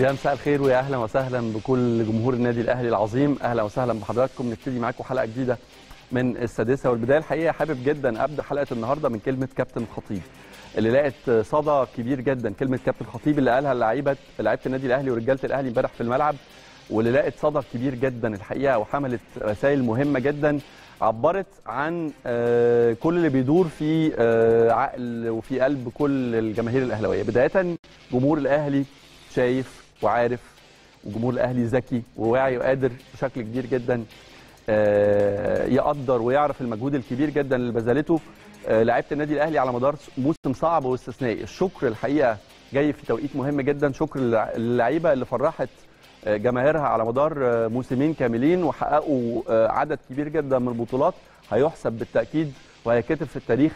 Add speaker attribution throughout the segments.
Speaker 1: يا مساء الخير ويا اهلا وسهلا بكل جمهور النادي الاهلي العظيم اهلا وسهلا بحضراتكم نبتدي معاكم حلقه جديده من السادسه والبدايه الحقيقه حابب جدا ابدا حلقه النهارده من كلمه كابتن خطيب اللي لقت صدى كبير جدا كلمه كابتن خطيب اللي قالها لعيبه لعيبه النادي الاهلي ورجاله الاهلي امبارح في الملعب واللي لقت صدى كبير جدا الحقيقه وحملت رسائل مهمه جدا عبرت عن آه، كل اللي بيدور في آه، عقل وفي قلب كل الجماهير الاهلاويه بدايه جمهور الاهلي شايف وعارف وجمهور الاهلي ذكي وواعي وقادر بشكل كبير جدا آه، يقدر ويعرف المجهود الكبير جدا اللي بذلته آه، لعيبه النادي الاهلي على مدار موسم صعب واستثنائي الشكر الحقيقه جاي في توقيت مهم جدا شكر للعيبه اللي فرحت آه، جماهيرها على مدار آه، موسمين كاملين وحققوا آه، عدد كبير جدا من البطولات هيحسب بالتاكيد وهيكتب في التاريخ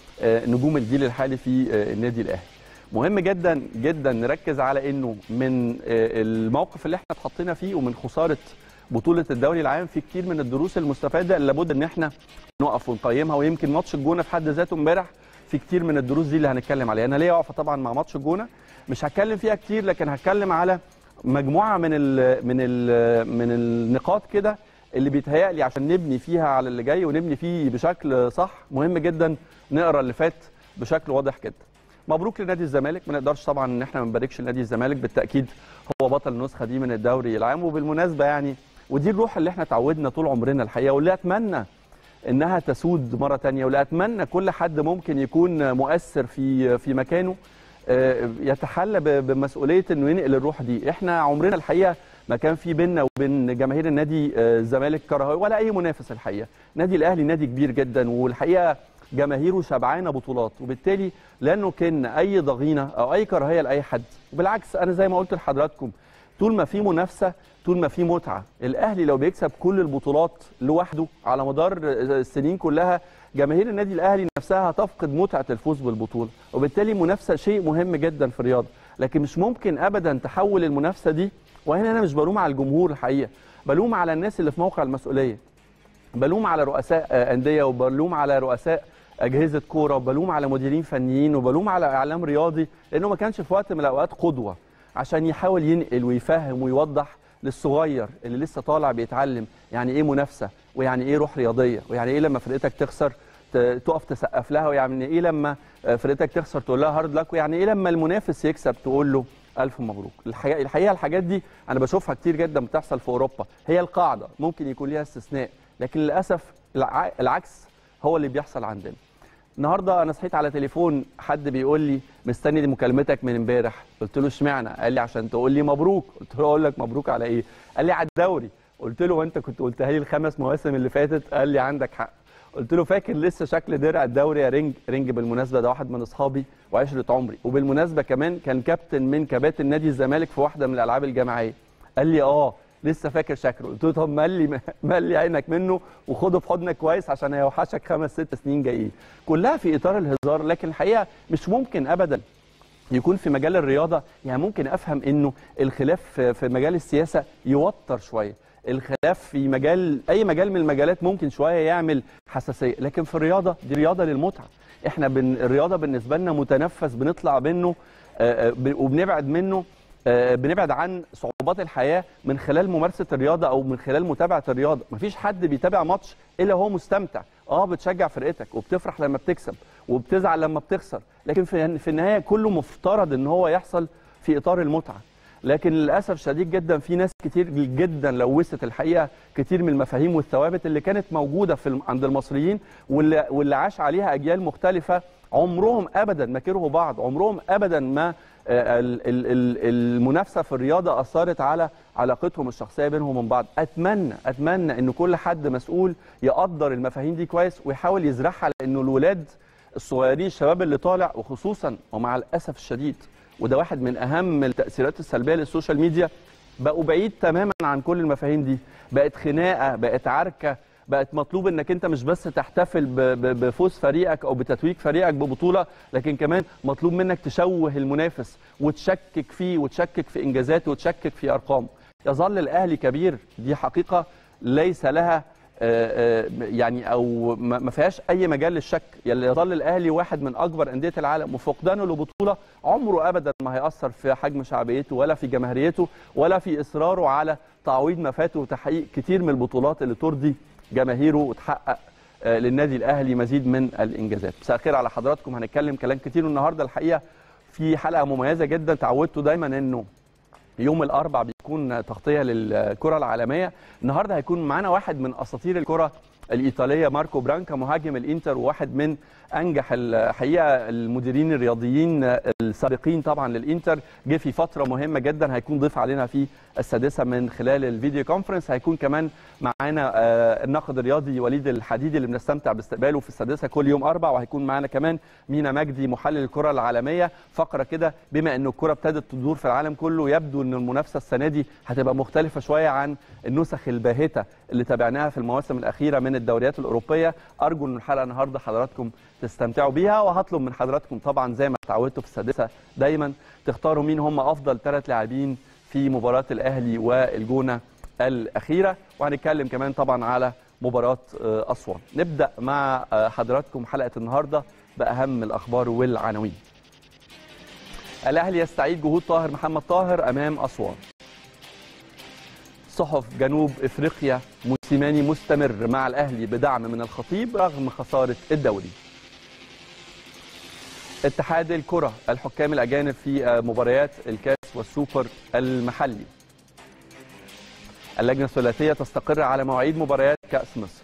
Speaker 1: لنجوم الجيل الحالي في آه، النادي الاهلي مهم جدا جدا نركز على انه من آه، الموقف اللي احنا اتحطينا فيه ومن خساره بطوله الدوري العام في كتير من الدروس المستفاده اللي لابد ان احنا نقف ونقيمها ويمكن ماتش الجونه في حد ذاته امبارح في كتير من الدروس دي اللي هنتكلم عليها انا ليا وقفه طبعا مع ماتش الجونه مش هتكلم فيها كتير لكن هتكلم على مجموعه من ال من ال من النقاط كده اللي بيتهيألي عشان نبني فيها على اللي جاي ونبني فيه بشكل صح مهم جدا نقرا اللي فات بشكل واضح جدا مبروك لنادي الزمالك ما نقدرش طبعا ان احنا ما نباركش لنادي الزمالك بالتاكيد هو بطل النسخه دي من الدوري العام وبالمناسبه يعني ودي الروح اللي احنا اتعودنا طول عمرنا الحقيقه واللي اتمنى انها تسود مره تانية واللي اتمنى كل حد ممكن يكون مؤثر في في مكانه آه، يتحلى ب- بمسؤوليه انه ينقل الروح دي احنا عمرنا الحقيقه ما كان في بيننا وبين جماهير النادي آه، الزمالك كراهيه ولا اي منافس الحقيقه نادي الاهلي نادي كبير جدا والحقيقه جماهيره شبعانه بطولات وبالتالي لا نكن اي ضغينه او اي كراهيه لاي حد وبالعكس انا زي ما قلت لحضراتكم طول ما في منافسه طول ما في متعه الاهلي لو بيكسب كل البطولات لوحده على مدار السنين كلها جماهير النادي الاهلي نفسها هتفقد متعه الفوز بالبطوله وبالتالي منافسه شيء مهم جدا في الرياضه لكن مش ممكن ابدا تحول المنافسه دي وهنا انا مش بلوم على الجمهور الحقيقه بلوم على الناس اللي في موقع المسؤوليه بلوم على رؤساء آه، انديه وبلوم على رؤساء اجهزه كوره وبلوم على مديرين فنيين وبلوم على اعلام رياضي لانه ما كانش في وقت من الاوقات قدوه عشان يحاول ينقل ويفهم ويوضح للصغير اللي لسه طالع بيتعلم يعني ايه منافسه ويعني ايه روح رياضيه ويعني ايه لما فرقتك تخسر ت- تقف تسقف لها ويعني ايه لما آه، فرقتك تخسر تقول لها هارد لك ويعني ايه لما المنافس يكسب تقول له الف مبروك الحقيقه الحقيقه الحاجات دي انا بشوفها كتير جدا بتحصل في اوروبا هي القاعده ممكن يكون ليها استثناء لكن للاسف الع- العكس هو اللي بيحصل عندنا النهارده انا صحيت على تليفون حد بيقول لي مستني دي مكالمتك من امبارح قلت له اشمعنى قال لي عشان تقول لي مبروك قلت له اقول لك مبروك على ايه قال لي على الدوري قلت له وانت كنت قلتها لي الخمس مواسم اللي فاتت قال لي عندك حق قلت له فاكر لسه شكل درع الدوري يا رينج رينج بالمناسبه ده واحد من اصحابي وعشره عمري وبالمناسبه كمان كان كابتن من كباتن نادي الزمالك في واحده من الالعاب الجماعيه قال لي اه لسه فاكر شكله قلت له طب ملي ملي عينك منه وخده في حضنك كويس عشان هيوحشك خمس ست سنين جايين كلها في اطار الهزار لكن الحقيقه مش ممكن ابدا يكون في مجال الرياضه يعني ممكن افهم انه الخلاف في في مجال السياسه يوتر شويه الخلاف في مجال اي مجال من المجالات ممكن شويه يعمل حساسيه لكن في الرياضه دي رياضه للمتعه احنا بن الرياضه بالنسبه لنا متنفس بنطلع منه آه، آه، ب- وبنبعد منه آه، بنبعد عن صعوبات الحياه من خلال ممارسه الرياضه او من خلال متابعه الرياضه مفيش حد بيتابع ماتش الا هو مستمتع اه بتشجع فرقتك وبتفرح لما بتكسب وبتزعل لما بتخسر لكن في في النهايه كله مفترض ان هو يحصل في اطار المتعه لكن للاسف شديد جدا في ناس كتير جدا لوثت الحقيقه كتير من المفاهيم والثوابت اللي كانت موجوده في الم- عند المصريين واللي واللي عاش عليها اجيال مختلفه عمرهم ابدا ما كرهوا بعض عمرهم ابدا ما آه، ال- ال- ال- المنافسه في الرياضه اثرت على علاقتهم الشخصيه بينهم وبين بعض اتمنى اتمنى ان كل حد مسؤول يقدر المفاهيم دي كويس ويحاول يزرعها لانه الولاد الصغيرين الشباب اللي طالع وخصوصا ومع الاسف الشديد وده واحد من اهم التاثيرات السلبيه للسوشيال ميديا بقوا بعيد تماما عن كل المفاهيم دي بقت خناقه بقت عركه بقت مطلوب انك انت مش بس تحتفل ب- ب- بفوز فريقك او بتتويج فريقك ببطوله لكن كمان مطلوب منك تشوه المنافس وتشكك فيه وتشكك في انجازاته وتشكك في ارقامه يظل الاهلي كبير دي حقيقه ليس لها آه، آه، يعني او ما ما فيهاش اي مجال للشك يلي يظل الاهلي واحد من اكبر انديه العالم وفقدانه لبطوله عمره ابدا ما هياثر في حجم شعبيته ولا في جماهيريته ولا في اصراره على تعويض ما فاته وتحقيق كتير من البطولات اللي ترضي جماهيره وتحقق آه، للنادي الاهلي مزيد من الانجازات. مساء الخير على حضراتكم هنتكلم كلام كتير النهارده الحقيقه في حلقه مميزه جدا تعودتوا دايما انه يوم الاربع بيكون تغطيه للكره العالميه النهارده هيكون معانا واحد من اساطير الكره الايطاليه ماركو برانكا مهاجم الانتر وواحد من انجح الحقيقه المديرين الرياضيين السابقين طبعا للانتر جه في فتره مهمه جدا هيكون ضيف علينا في السادسه من خلال الفيديو كونفرنس هيكون كمان معانا آه، الناقد الرياضي وليد الحديدي اللي بنستمتع باستقباله في السادسه كل يوم اربع وهيكون معانا كمان مينا مجدي محلل الكره العالميه فقره كده بما انه الكره ابتدت تدور في العالم كله يبدو ان المنافسه السنه دي هتبقى مختلفه شويه عن النسخ الباهته اللي تابعناها في المواسم الاخيره من الدوريات الاوروبيه ارجو ان الحلقه النهارده حضراتكم تستمتعوا بيها وهطلب من حضراتكم طبعا زي ما اتعودتوا في السادسه دايما تختاروا مين هم افضل ثلاث لاعبين في مباراه الاهلي والجونه الاخيره وهنتكلم كمان طبعا على مباراه آه، اسوان نبدا مع آه، حضراتكم حلقه النهارده باهم الاخبار والعناوين الاهلي يستعيد جهود طاهر محمد طاهر امام اسوان صحف جنوب افريقيا موسيماني مستمر مع الاهلي بدعم من الخطيب رغم خساره الدوري اتحاد الكره الحكام الاجانب في آه، مباريات الكاس والسوبر المحلي اللجنه الثلاثيه تستقر على مواعيد مباريات كاس مصر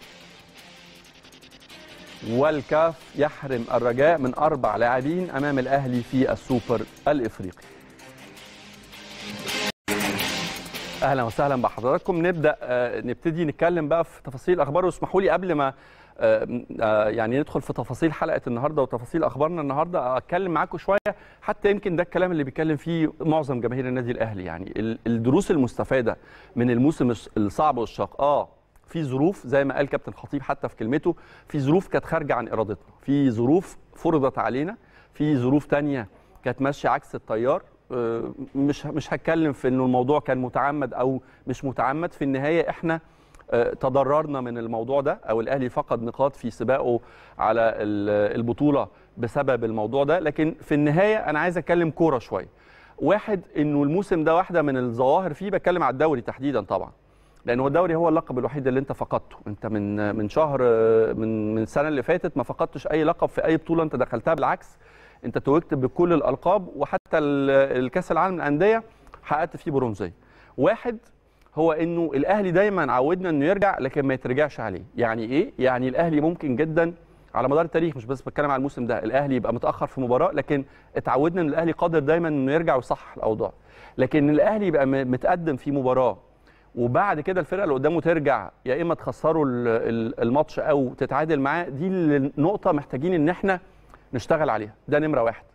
Speaker 1: والكاف يحرم الرجاء من اربع لاعبين امام الاهلي في السوبر الافريقي اهلا وسهلا بحضراتكم نبدا آه، نبتدي نتكلم بقى في تفاصيل الاخبار واسمحوا لي قبل ما آه، آه، يعني ندخل في تفاصيل حلقه النهارده وتفاصيل اخبارنا النهارده اتكلم معاكم شويه حتى يمكن ده الكلام اللي بيتكلم فيه معظم جماهير النادي الاهلي يعني ال- الدروس المستفاده من الموسم الص- الصعب والشاق اه في ظروف زي ما قال كابتن خطيب حتى في كلمته في ظروف كانت خارجه عن ارادتنا في ظروف فرضت علينا في ظروف تانية كانت ماشيه عكس التيار آه، مش مش هتكلم في انه الموضوع كان متعمد او مش متعمد في النهايه احنا آه، تضررنا من الموضوع ده او الاهلي فقد نقاط في سباقه على ال- البطوله بسبب الموضوع ده لكن في النهايه انا عايز اتكلم كوره شويه واحد انه الموسم ده واحده من الظواهر فيه بتكلم على الدوري تحديدا طبعا لان هو الدوري هو اللقب الوحيد اللي انت فقدته انت من من شهر من من السنه اللي فاتت ما فقدتش اي لقب في اي بطوله انت دخلتها بالعكس انت توجت بكل الالقاب وحتى ال- الكاس العالم للانديه حققت فيه برونزيه واحد هو انه الاهلي دايما عودنا انه يرجع لكن ما يترجعش عليه يعني ايه يعني الاهلي ممكن جدا على مدار التاريخ مش بس بتكلم على الموسم ده الاهلي يبقى متاخر في مباراه لكن اتعودنا ان الاهلي قادر دايما انه يرجع ويصحح الاوضاع لكن الاهلي يبقى م- متقدم في مباراه وبعد كده الفرقه اللي قدامه ترجع يا اما تخسروا ال- ال- الماتش او تتعادل معاه دي النقطه محتاجين ان احنا نشتغل عليها ده نمره واحد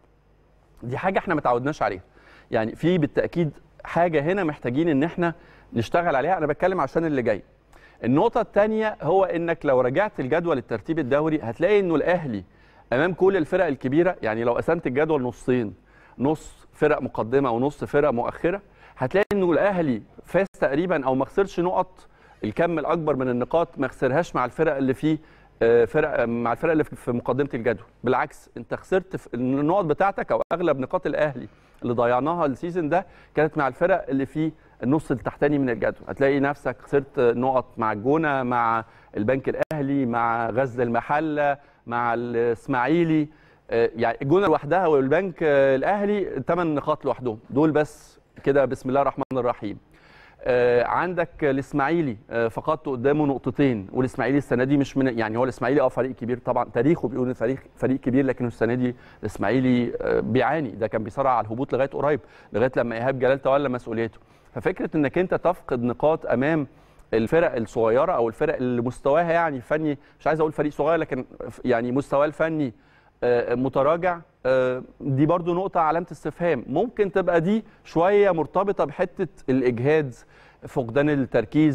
Speaker 1: دي حاجه احنا ما تعودناش عليها يعني في بالتاكيد حاجه هنا محتاجين ان احنا نشتغل عليها انا بتكلم عشان اللي جاي النقطه الثانيه هو انك لو رجعت الجدول الترتيب الدوري هتلاقي انه الاهلي امام كل الفرق الكبيره يعني لو قسمت الجدول نصين نص فرق مقدمه ونص فرق مؤخره هتلاقي انه الاهلي فاز تقريبا او ما خسرش نقط الكم الاكبر من النقاط ما خسرهاش مع الفرق اللي في آه، فرق مع الفرق اللي في- في مقدمه الجدول بالعكس انت خسرت في النقط بتاعتك او اغلب نقاط الاهلي اللي ضيعناها السيزون ده كانت مع الفرق اللي في النص التحتاني من الجدول هتلاقي نفسك خسرت نقط مع الجونه مع البنك الاهلي مع غزل المحله مع الاسماعيلي آه، يعني الجونه لوحدها والبنك آه، الاهلي ثمان نقاط لوحدهم دول بس كده بسم الله الرحمن الرحيم آه، عندك الاسماعيلي آه، فقدت قدامه نقطتين والاسماعيلي السنه دي مش من يعني هو الاسماعيلي اه فريق كبير طبعا تاريخه بيقول إن فريق فريق كبير لكن السنه دي الاسماعيلي آه، بيعاني ده كان بيصارع على الهبوط لغايه قريب لغايه لما ايهاب جلال تولى مسؤوليته ففكره انك انت تفقد نقاط امام الفرق الصغيره او الفرق اللي مستواها يعني فني مش عايز اقول فريق صغير لكن يعني مستواه الفني آه، متراجع آه، دي برضو نقطة علامة استفهام ممكن تبقى دي شوية مرتبطة بحتة الإجهاد فقدان التركيز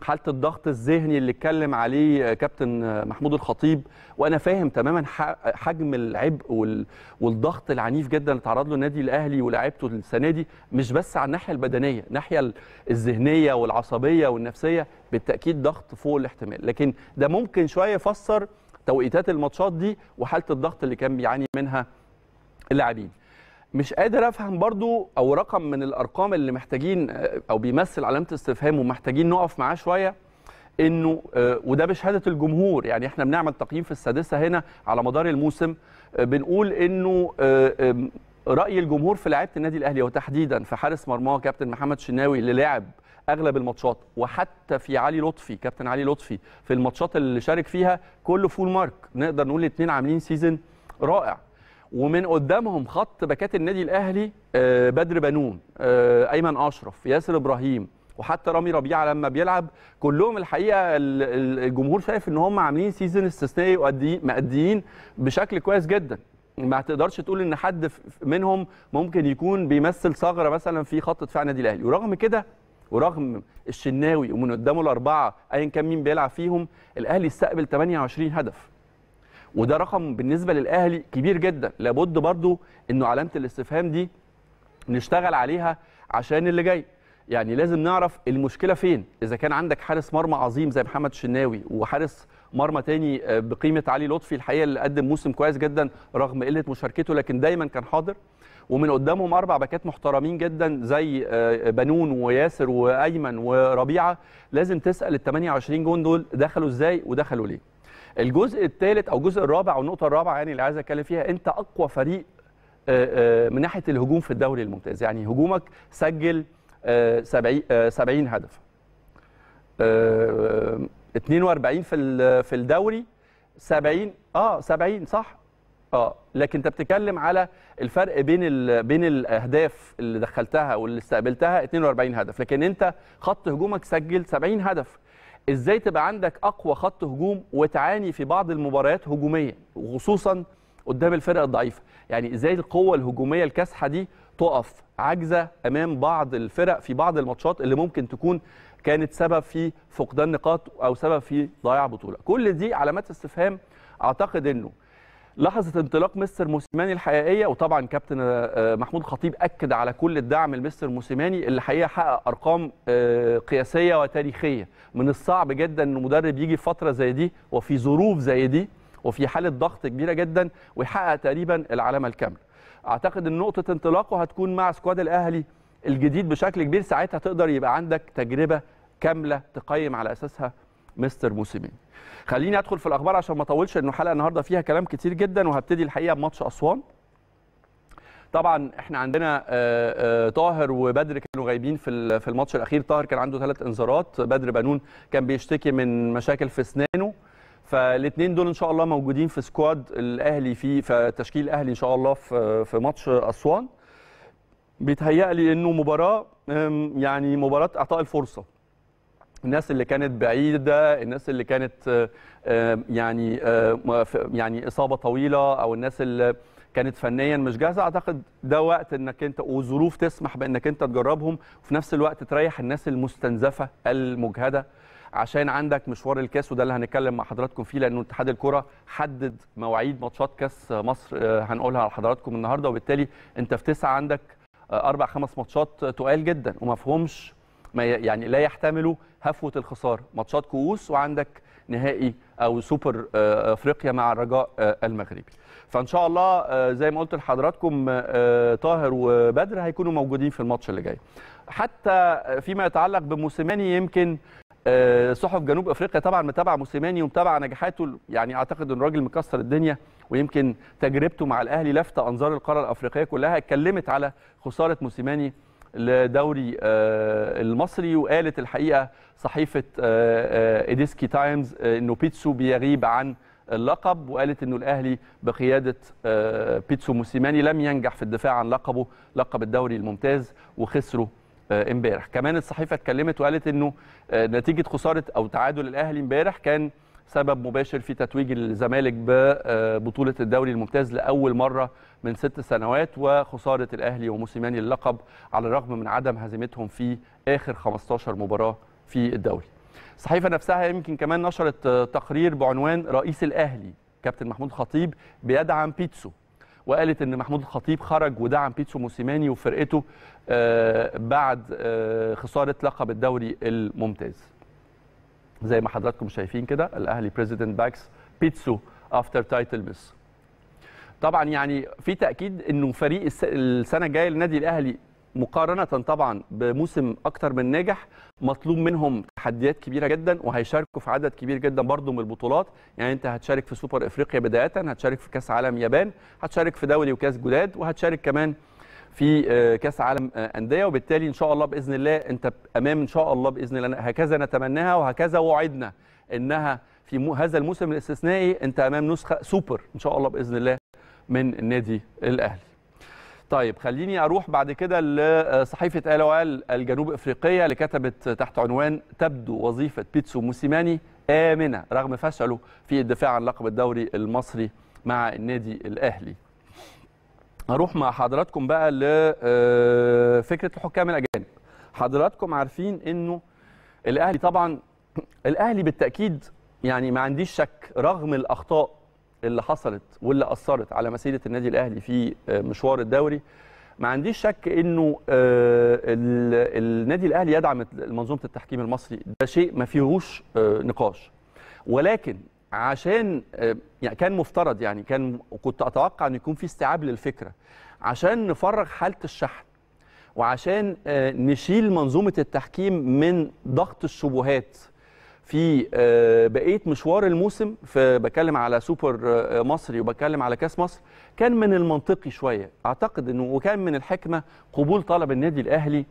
Speaker 1: حاله الضغط الذهني اللي اتكلم عليه كابتن محمود الخطيب وانا فاهم تماما حجم العبء والضغط العنيف جدا اللي تعرض له النادي الاهلي ولاعيبته السنه دي مش بس على الناحيه البدنيه الناحيه الذهنيه والعصبيه والنفسيه بالتاكيد ضغط فوق الاحتمال لكن ده ممكن شويه يفسر توقيتات الماتشات دي وحاله الضغط اللي كان بيعاني منها اللاعبين مش قادر افهم برضو او رقم من الارقام اللي محتاجين او بيمثل علامه استفهام ومحتاجين نقف معاه شويه انه وده بشهاده الجمهور يعني احنا بنعمل تقييم في السادسه هنا على مدار الموسم بنقول انه راي الجمهور في لعيبه النادي الاهلي وتحديدا في حارس مرماه كابتن محمد شناوي اللي لعب اغلب الماتشات وحتى في علي لطفي كابتن علي لطفي في الماتشات اللي شارك فيها كله فول مارك نقدر نقول الاثنين عاملين سيزون رائع ومن قدامهم خط باكات النادي الاهلي بدر بنون ايمن اشرف ياسر ابراهيم وحتى رامي ربيعه لما بيلعب كلهم الحقيقه الجمهور شايف ان هم عاملين سيزون استثنائي مأديين بشكل كويس جدا ما تقدرش تقول ان حد منهم ممكن يكون بيمثل ثغره مثلا في خط دفاع النادي الاهلي ورغم كده ورغم الشناوي ومن قدامه الاربعه ايا كان مين بيلعب فيهم الاهلي استقبل 28 هدف وده رقم بالنسبه للاهلي كبير جدا لابد برضو انه علامه الاستفهام دي نشتغل عليها عشان اللي جاي يعني لازم نعرف المشكله فين اذا كان عندك حارس مرمى عظيم زي محمد شناوي وحارس مرمى تاني بقيمه علي لطفي الحقيقه اللي قدم موسم كويس جدا رغم قله مشاركته لكن دايما كان حاضر ومن قدامهم اربع باكات محترمين جدا زي بنون وياسر وايمن وربيعه لازم تسال ال 28 جون دول دخلوا ازاي ودخلوا ليه الجزء الثالث او الجزء الرابع او النقطه الرابعه يعني اللي عايز اتكلم فيها انت اقوى فريق من ناحيه الهجوم في الدوري الممتاز يعني هجومك سجل 70 70 هدف 42 في في الدوري 70 اه 70 صح اه لكن انت بتتكلم على الفرق بين ال... بين الاهداف اللي دخلتها واللي استقبلتها 42 هدف لكن انت خط هجومك سجل 70 هدف ازاي تبقى عندك اقوى خط هجوم وتعاني في بعض المباريات هجوميا وخصوصا قدام الفرق الضعيفه يعني ازاي القوه الهجوميه الكاسحه دي تقف عاجزه امام بعض الفرق في بعض الماتشات اللي ممكن تكون كانت سبب في فقدان نقاط او سبب في ضياع بطوله كل دي علامات استفهام اعتقد انه لحظه انطلاق مستر موسيماني الحقيقيه وطبعا كابتن محمود خطيب اكد على كل الدعم لمستر موسيماني اللي حقيقه حقق ارقام قياسيه وتاريخيه من الصعب جدا ان مدرب يجي في فتره زي دي وفي ظروف زي دي وفي حاله ضغط كبيره جدا ويحقق تقريبا العلامه الكامله اعتقد ان نقطه انطلاقه هتكون مع سكواد الاهلي الجديد بشكل كبير ساعتها تقدر يبقى عندك تجربه كامله تقيم على اساسها مستر موسيماني خليني ادخل في الاخبار عشان ما اطولش انه الحلقه النهارده فيها كلام كتير جدا وهبتدي الحقيقه بماتش اسوان طبعا احنا عندنا طاهر وبدر كانوا غايبين في في الماتش الاخير طاهر كان عنده ثلاث انذارات بدر بنون كان بيشتكي من مشاكل في اسنانه فالاثنين دول ان شاء الله موجودين في سكواد الاهلي في في تشكيل الاهلي ان شاء الله في في ماتش اسوان بيتهيألي انه مباراه يعني مباراه اعطاء الفرصه الناس اللي كانت بعيده الناس اللي كانت يعني يعني اصابه طويله او الناس اللي كانت فنيا مش جاهزه اعتقد ده وقت انك انت وظروف تسمح بانك انت تجربهم وفي نفس الوقت تريح الناس المستنزفه المجهده عشان عندك مشوار الكاس وده اللي هنتكلم مع حضراتكم فيه لانه اتحاد الكره حدد مواعيد ماتشات كاس مصر هنقولها لحضراتكم النهارده وبالتالي انت في تسعه عندك اربع خمس ماتشات تقال جدا وما فيهمش ما يعني لا يحتملوا هفوه الخساره ماتشات كؤوس وعندك نهائي او سوبر افريقيا مع الرجاء المغربي فان شاء الله زي ما قلت لحضراتكم طاهر وبدر هيكونوا موجودين في الماتش اللي جاي حتى فيما يتعلق بموسيماني يمكن صحف جنوب افريقيا طبعا متابعه موسيماني ومتابعه نجاحاته يعني اعتقد ان الراجل مكسر الدنيا ويمكن تجربته مع الاهلي لفت انظار القاره الافريقيه كلها اتكلمت على خساره موسيماني لدوري المصري وقالت الحقيقه صحيفه ايديسكي تايمز انه بيتسو بيغيب عن اللقب وقالت انه الاهلي بقياده بيتسو موسيماني لم ينجح في الدفاع عن لقبه لقب الدوري الممتاز وخسره امبارح كمان الصحيفه اتكلمت وقالت انه نتيجه خساره او تعادل الاهلي امبارح كان سبب مباشر في تتويج الزمالك ببطوله الدوري الممتاز لاول مره من ست سنوات وخساره الاهلي وموسيماني اللقب على الرغم من عدم هزيمتهم في اخر 15 مباراه في الدوري. الصحيفه نفسها يمكن كمان نشرت تقرير بعنوان رئيس الاهلي كابتن محمود الخطيب بيدعم بيتسو وقالت ان محمود الخطيب خرج ودعم بيتسو موسيماني وفرقته بعد خساره لقب الدوري الممتاز زي ما حضراتكم شايفين كده الاهلي بريزيدنت باكس بيتسو افتر تايتل مس طبعا يعني في تاكيد انه فريق السنه الجايه للنادي الاهلي مقارنه طبعا بموسم اكتر من ناجح مطلوب منهم تحديات كبيره جدا وهيشاركوا في عدد كبير جدا برضه من البطولات يعني انت هتشارك في سوبر افريقيا بدايه هتشارك في كاس عالم يابان هتشارك في دوري وكاس جداد وهتشارك كمان في كاس عالم انديه وبالتالي ان شاء الله باذن الله انت امام ان شاء الله باذن الله هكذا نتمناها وهكذا وعدنا انها في هذا الموسم الاستثنائي انت امام نسخه سوبر ان شاء الله باذن الله من النادي الاهلي. طيب خليني اروح بعد كده لصحيفه ال الجنوب افريقيه اللي كتبت تحت عنوان تبدو وظيفه بيتسو موسيماني امنه رغم فشله في الدفاع عن لقب الدوري المصري مع النادي الاهلي. هروح مع حضراتكم بقى لفكره الحكام الاجانب. حضراتكم عارفين انه الاهلي طبعا الاهلي بالتاكيد يعني ما عنديش شك رغم الاخطاء اللي حصلت واللي اثرت على مسيره النادي الاهلي في مشوار الدوري ما عنديش شك انه النادي الاهلي يدعم منظومه التحكيم المصري ده شيء ما فيهوش نقاش ولكن عشان يعني كان مفترض يعني كان كنت اتوقع ان يكون في استيعاب للفكره عشان نفرغ حاله الشحن وعشان نشيل منظومه التحكيم من ضغط الشبهات في بقيه مشوار الموسم في بتكلم على سوبر مصري وبتكلم على كاس مصر كان من المنطقي شويه اعتقد انه وكان من الحكمه قبول طلب النادي الاهلي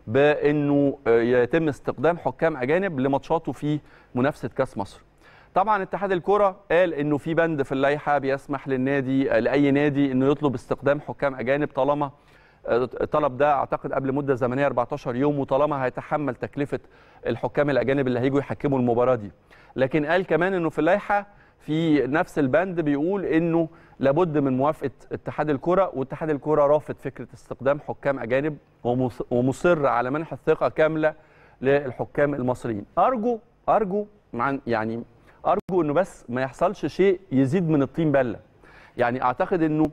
Speaker 1: بانه يتم استخدام حكام اجانب لماتشاته في منافسه كاس مصر طبعا اتحاد الكره قال انه في بند في اللائحه بيسمح للنادي لاي نادي انه يطلب استخدام حكام اجانب طالما الطلب ده اعتقد قبل مده زمنيه 14 يوم وطالما هيتحمل تكلفه الحكام الاجانب اللي هيجوا يحكموا المباراه دي لكن قال كمان انه في اللائحه في نفس البند بيقول انه لابد من موافقه اتحاد الكره واتحاد الكره رافض فكره استخدام حكام اجانب ومصر على منح الثقه كامله للحكام المصريين ارجو ارجو مع يعني ارجو انه بس ما يحصلش شيء يزيد من الطين بله يعني اعتقد انه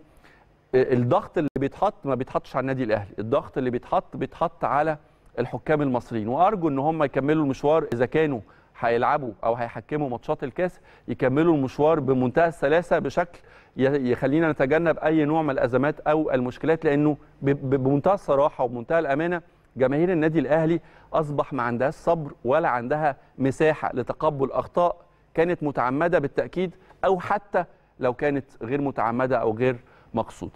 Speaker 1: الضغط اللي بيتحط ما بيتحطش على النادي الاهلي الضغط اللي بيتحط بيتحط على الحكام المصريين وارجو ان هم يكملوا المشوار اذا كانوا هيلعبوا او هيحكموا ماتشات الكاس يكملوا المشوار بمنتهى السلاسه بشكل يخلينا نتجنب اي نوع من الازمات او المشكلات لانه بمنتهى الصراحه وبمنتهى الامانه جماهير النادي الاهلي اصبح ما عندهاش صبر ولا عندها مساحه لتقبل اخطاء كانت متعمده بالتاكيد او حتى لو كانت غير متعمده او غير مقصوده.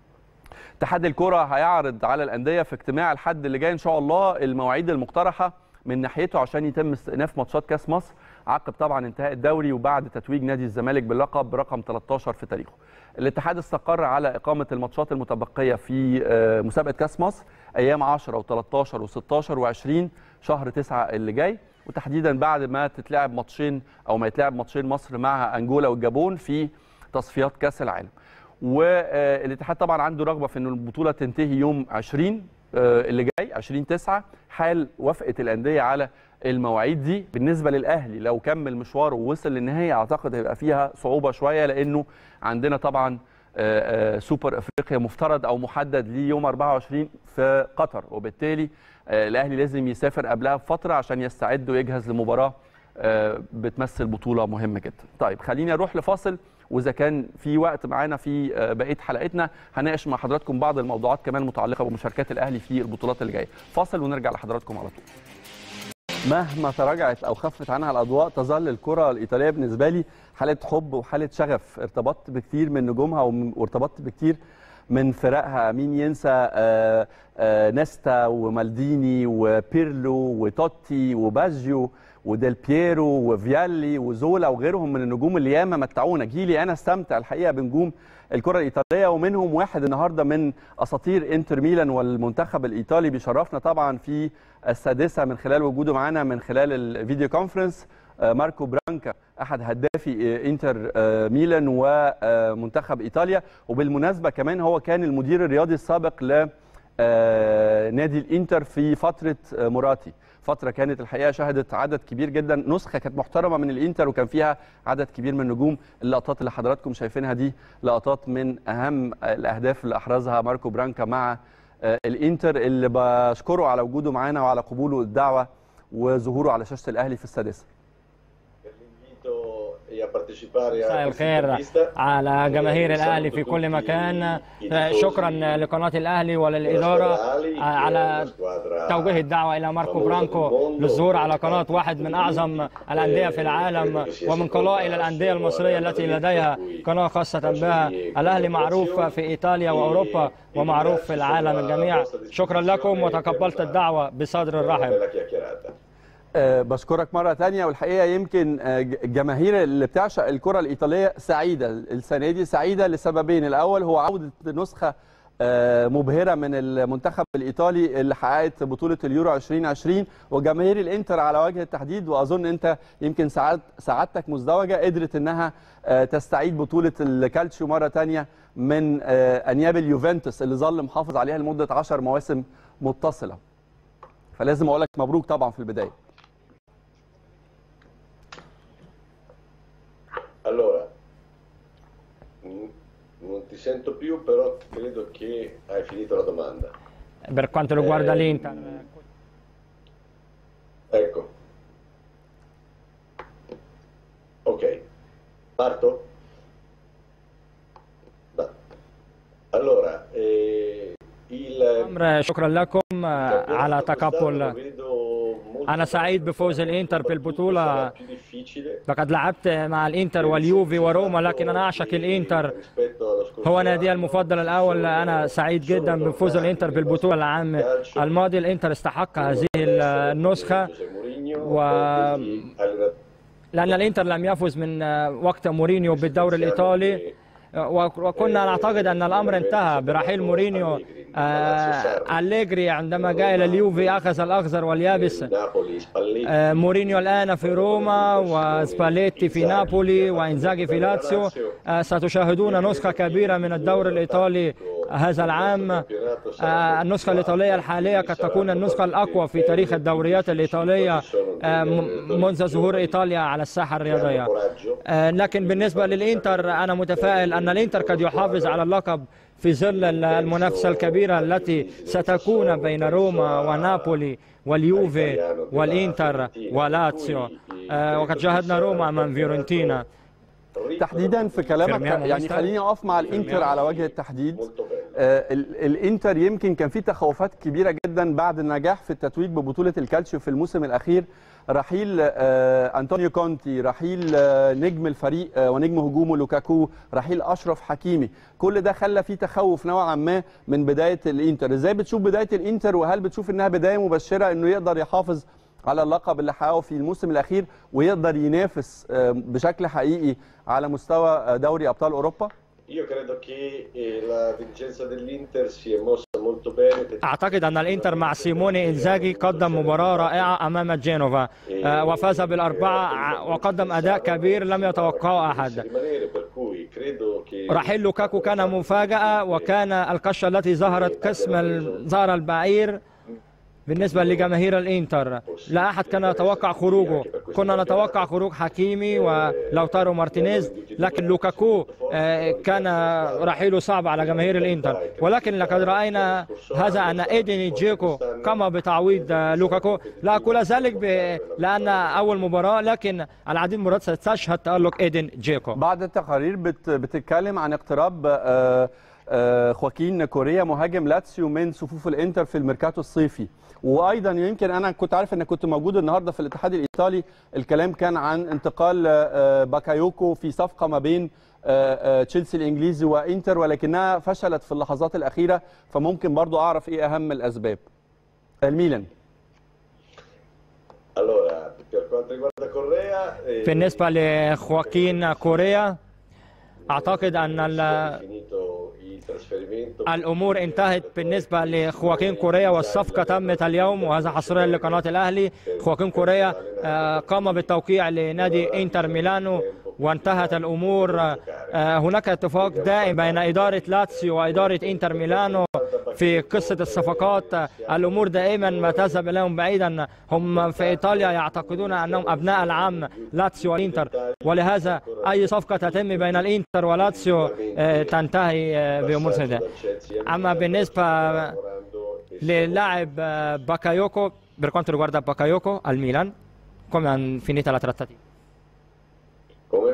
Speaker 1: اتحاد الكره هيعرض على الانديه في اجتماع الحد اللي جاي ان شاء الله المواعيد المقترحه من ناحيته عشان يتم استئناف ماتشات كاس مصر عقب طبعا انتهاء الدوري وبعد تتويج نادي الزمالك باللقب رقم 13 في تاريخه. الاتحاد استقر على اقامه الماتشات المتبقيه في مسابقه كاس مصر ايام 10 و13 و16 و20 شهر 9 اللي جاي وتحديدا بعد ما تتلعب ماتشين او ما يتلعب ماتشين مصر مع انجولا والجابون في تصفيات كاس العالم. والاتحاد طبعا عنده رغبه في ان البطوله تنتهي يوم 20 اللي جاي 20 9 حال وافقت الانديه على المواعيد دي بالنسبه للاهلي لو كمل مشواره ووصل للنهايه اعتقد هيبقى فيها صعوبه شويه لانه عندنا طبعا سوبر افريقيا مفترض او محدد ليه يوم 24 في قطر وبالتالي الاهلي لازم يسافر قبلها بفتره عشان يستعد ويجهز لمباراه بتمثل بطوله مهمه جدا. طيب خليني اروح لفاصل واذا كان في وقت معانا في بقيه حلقتنا هناقش مع حضراتكم بعض الموضوعات كمان المتعلقه بمشاركات الاهلي في البطولات اللي جايه. فاصل ونرجع لحضراتكم على طول. مهما تراجعت او خفت عنها الاضواء تظل الكره الايطاليه بالنسبه لي حاله حب وحاله شغف ارتبطت بكثير من نجومها وارتبطت بكثير من فرقها مين ينسى آآ آآ نيستا ومالديني وبيرلو وتوتي وباجيو وديل بييرو وفيالي وزولا وغيرهم من النجوم اللي ياما متعونا جيلي انا استمتع الحقيقه بنجوم الكره الايطاليه ومنهم واحد النهارده من اساطير انتر ميلان والمنتخب الايطالي بيشرفنا طبعا في السادسه من خلال وجوده معانا من خلال الفيديو كونفرنس ماركو برانكا احد هدافي انتر ميلان ومنتخب ايطاليا وبالمناسبه كمان هو كان المدير الرياضي السابق ل نادي الانتر في فتره مراتي فتره كانت الحقيقه شهدت عدد كبير جدا نسخه كانت محترمه من الانتر وكان فيها عدد كبير من النجوم اللقطات اللي حضراتكم شايفينها دي لقطات من اهم الاهداف اللي احرزها ماركو برانكا مع الانتر اللي بشكره على وجوده معانا وعلى قبوله الدعوه وظهوره على شاشه الاهلي في السادسه
Speaker 2: مساء الخير على جماهير الاهلي في كل مكان شكرا لقناه الاهلي وللاداره على توجيه الدعوه الى ماركو برانكو للظهور على قناه واحد من اعظم الانديه في العالم ومن قلائل الانديه المصريه التي لديها قناه خاصه بها الاهلي معروف في ايطاليا واوروبا ومعروف في العالم الجميع شكرا لكم وتقبلت الدعوه بصدر رحب
Speaker 1: أه بشكرك مرة تانية والحقيقة يمكن الجماهير اللي بتعشق الكرة الإيطالية سعيدة السنة دي سعيدة لسببين الأول هو عودة نسخة أه مبهرة من المنتخب الإيطالي اللي حققت بطولة اليورو 2020 وجماهير الإنتر على وجه التحديد وأظن أنت يمكن سعاد سعادتك مزدوجة قدرت أنها أه تستعيد بطولة الكالتشيو مرة تانية من أنياب اليوفنتوس اللي ظل محافظ عليها لمدة 10 مواسم متصلة فلازم أقول لك مبروك طبعا في البداية
Speaker 3: Allora, non ti sento più, però credo che hai finito la domanda.
Speaker 2: Per quanto riguarda eh, l'Inter.
Speaker 3: Ecco. Ok. Parto? Da. Allora, eh, il...
Speaker 2: شكرا لكم على تقبل أنا سعيد بفوز الإنتر بالبطولة لقد لعبت مع الإنتر واليوفي وروما لكن أنا أعشق الإنتر هو نادي المفضل الأول أنا سعيد جدا بفوز الإنتر بالبطولة العام الماضي الإنتر استحق هذه النسخة و لأن الإنتر لم يفز من وقت مورينيو بالدوري الإيطالي وكنا نعتقد ان الامر انتهى برحيل مورينيو أليجري عندما جاء الى اليوفي اخذ الاخضر واليابس مورينيو الان في روما وسباليتي في نابولي وانزاجي في لاتسيو ستشاهدون نسخه كبيره من الدوري الايطالي هذا العام النسخه الايطاليه الحاليه قد تكون النسخه الاقوى في تاريخ الدوريات الايطاليه منذ ظهور ايطاليا على الساحه الرياضيه لكن بالنسبه للانتر انا متفائل ان الانتر قد يحافظ على اللقب في ظل المنافسه الكبيره التي ستكون بين روما ونابولي واليوفي والانتر ولاتسيو وقد شاهدنا روما امام فيورنتينا
Speaker 1: تحديدا في كلامك يعني خليني اقف مع الانتر على وجه التحديد آه الانتر يمكن كان في تخوفات كبيره جدا بعد النجاح في التتويج ببطوله الكالتشيو في الموسم الاخير رحيل آه انطونيو كونتي رحيل آه نجم الفريق ونجم هجومه لوكاكو رحيل اشرف حكيمي كل ده خلى في تخوف نوعا ما من بدايه الانتر ازاي بتشوف بدايه الانتر وهل بتشوف انها بدايه مبشره انه يقدر يحافظ على اللقب اللي حققه في الموسم الاخير ويقدر ينافس بشكل حقيقي على مستوى دوري ابطال اوروبا؟
Speaker 3: Io credo che la vincenza dell'Inter si è mossa molto bene.
Speaker 2: اعتقد ان الانتر مع سيموني انزاجي قدم مباراه رائعه امام جينوفا وفاز بالاربعه وقدم اداء كبير لم يتوقعه احد. رحيل لوكاكو كان مفاجاه وكان القشه التي ظهرت قسم ظهر البعير بالنسبة لجماهير الإنتر لا أحد كان يتوقع خروجه كنا نتوقع خروج حكيمي ولوتارو مارتينيز لكن لوكاكو كان رحيله صعب على جماهير الإنتر ولكن لقد رأينا هذا أن إيدين جيكو قام بتعويض لوكاكو لا أقول ذلك ب... لأن أول مباراة لكن العديد من المباريات ستشهد تألق إيدين جيكو
Speaker 1: بعض التقارير بت... بتتكلم عن اقتراب آه آه خواكين كوريا مهاجم لاتسيو من صفوف الانتر في الميركاتو الصيفي وايضا يمكن انا كنت عارف انك كنت موجود النهارده في الاتحاد الايطالي الكلام كان عن انتقال آه باكايوكو في صفقه ما بين آه تشيلسي الانجليزي وانتر ولكنها فشلت في اللحظات الاخيره فممكن برضو اعرف ايه اهم الاسباب الميلان
Speaker 2: بالنسبه لخواكين كوريا اعتقد ان الامور انتهت بالنسبه لخواكين كوريا والصفقه تمت اليوم وهذا حصريا لقناه الاهلي خواكين كوريا قام بالتوقيع لنادي انتر ميلانو وانتهت الأمور آه، هناك اتفاق دائم بين إدارة لاتسيو وإدارة إنتر ميلانو في قصة الصفقات آه، الأمور دائما ما تذهب إليهم بعيدا هم في إيطاليا يعتقدون أنهم أبناء العم لاتسيو والإنتر ولهذا أي صفقة تتم بين الإنتر ولاتسيو آه، تنتهي آه، بأمور سيئة أما بالنسبة للاعب آه، باكايوكو per quanto riguarda Bakayoko al Milan come hanno finita la trattativa
Speaker 3: Come?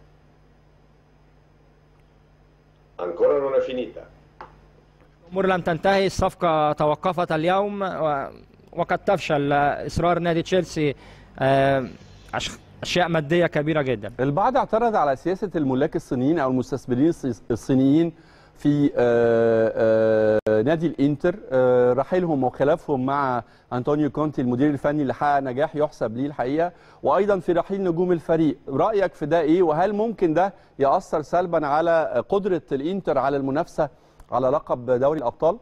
Speaker 3: Ancora non è finita.
Speaker 2: الأمور لم تنتهي الصفقة توقفت اليوم و- وقد تفشل إصرار نادي تشيلسي آه، عش- أشياء مادية كبيرة جدا
Speaker 1: البعض اعترض على سياسه الملاك الصينيين او المستثمرين الصي- الصينيين في آه، آه، نادي الانتر آه، رحيلهم وخلافهم مع انطونيو كونتي المدير الفني اللي حقق نجاح يحسب ليه الحقيقه وايضا في رحيل نجوم الفريق رايك في ده ايه وهل ممكن ده ياثر سلبا على قدره الانتر على المنافسه على لقب دوري الابطال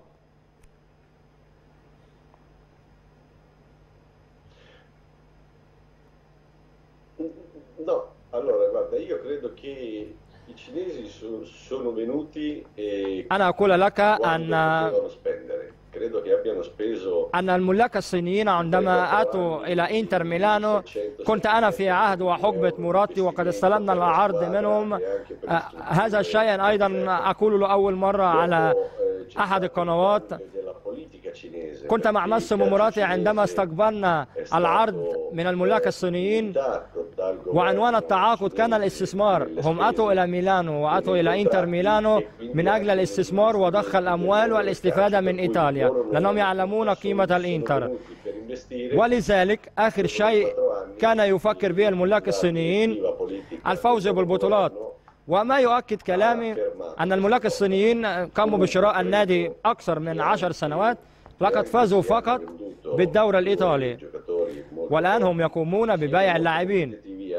Speaker 3: No, allora guarda, io credo che i cinesi so- sono venuti e
Speaker 2: أنا أقول لك
Speaker 3: quando
Speaker 2: أن
Speaker 3: potevano spendere. Credo che abbiano speso
Speaker 2: أن الملاك الصينيين عندما أتوا إلى إنتر ميلانو كنت أنا في عهد وحقبة مراتي وقد استلمنا العرض منهم آه، هذا الشيء أيضا أقول لأول مرة على
Speaker 3: dopo, eh, c'è
Speaker 2: أحد
Speaker 3: stato
Speaker 2: القنوات
Speaker 3: il della politica cinese,
Speaker 2: كنت مع
Speaker 3: perché il
Speaker 2: ماسيمو
Speaker 3: calcio
Speaker 2: مراتي عندما
Speaker 3: cinese
Speaker 2: استقبلنا
Speaker 3: è stato,
Speaker 2: العرض من الملاك الصينيين
Speaker 3: limitato dal governo
Speaker 2: وعنوان التعاقد كان
Speaker 3: cinese
Speaker 2: الاستثمار
Speaker 3: nelle
Speaker 2: هم
Speaker 3: spese.
Speaker 2: أتوا إلى ميلانو وأتوا إلى إنتر ميلانو من أجل الاستثمار وضخ الأموال والاستفادة من إيطاليا لأنهم يعلمون قيمة الإنتر ولذلك آخر شيء كان يفكر به الملاك الصينيين الفوز بالبطولات وما يؤكد كلامي أن الملاك الصينيين قاموا بشراء النادي أكثر من عشر سنوات لقد فازوا فقط بالدوري الإيطالي والآن هم يقومون ببيع اللاعبين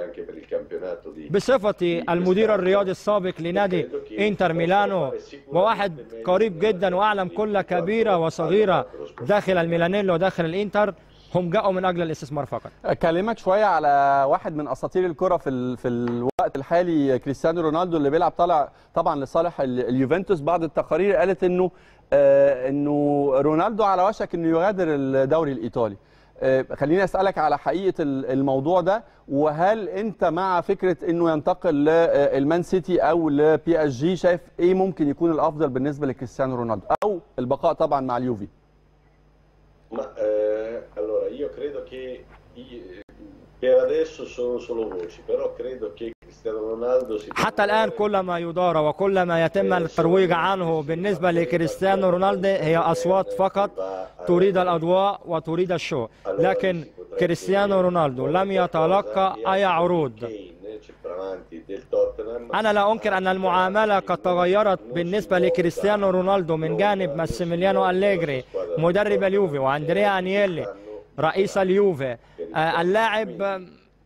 Speaker 2: بصفتي المدير الرياضي السابق لنادي انتر ميلانو وواحد قريب جدا واعلم كل كبيره وصغيره داخل الميلانيلو وداخل الانتر هم جاءوا من اجل الاستثمار فقط
Speaker 1: اكلمك شويه على واحد من اساطير الكره في ال... في الوقت الحالي كريستيانو رونالدو اللي بيلعب طالع طبعا لصالح ال- اليوفنتوس بعض التقارير قالت انه آه انه رونالدو على وشك انه يغادر الدوري الايطالي آه خليني اسالك على حقيقه ال- الموضوع ده وهل انت مع فكره انه ينتقل للمان سيتي او لبي اس جي شايف ايه ممكن يكون الافضل بالنسبه لكريستيانو رونالدو او البقاء طبعا مع اليوفي
Speaker 3: Ma eh, allora io credo che i- per adesso sono solo voci, però credo che Cristiano Ronaldo si
Speaker 2: حتى الان كل ما يدار وكل ما يتم الترويج عنه بالنسبه لكريستيانو رونالدو هي اصوات فقط تريد الاضواء وتريد الشو لكن كريستيانو رونالدو لم يتلقى اي عروض أنا لا أنكر أن المعاملة قد تغيرت بالنسبة لكريستيانو رونالدو من جانب ماسيميليانو أليجري مدرب اليوفي وأندريا أنييلي رئيس اليوفي آه، اللاعب آه،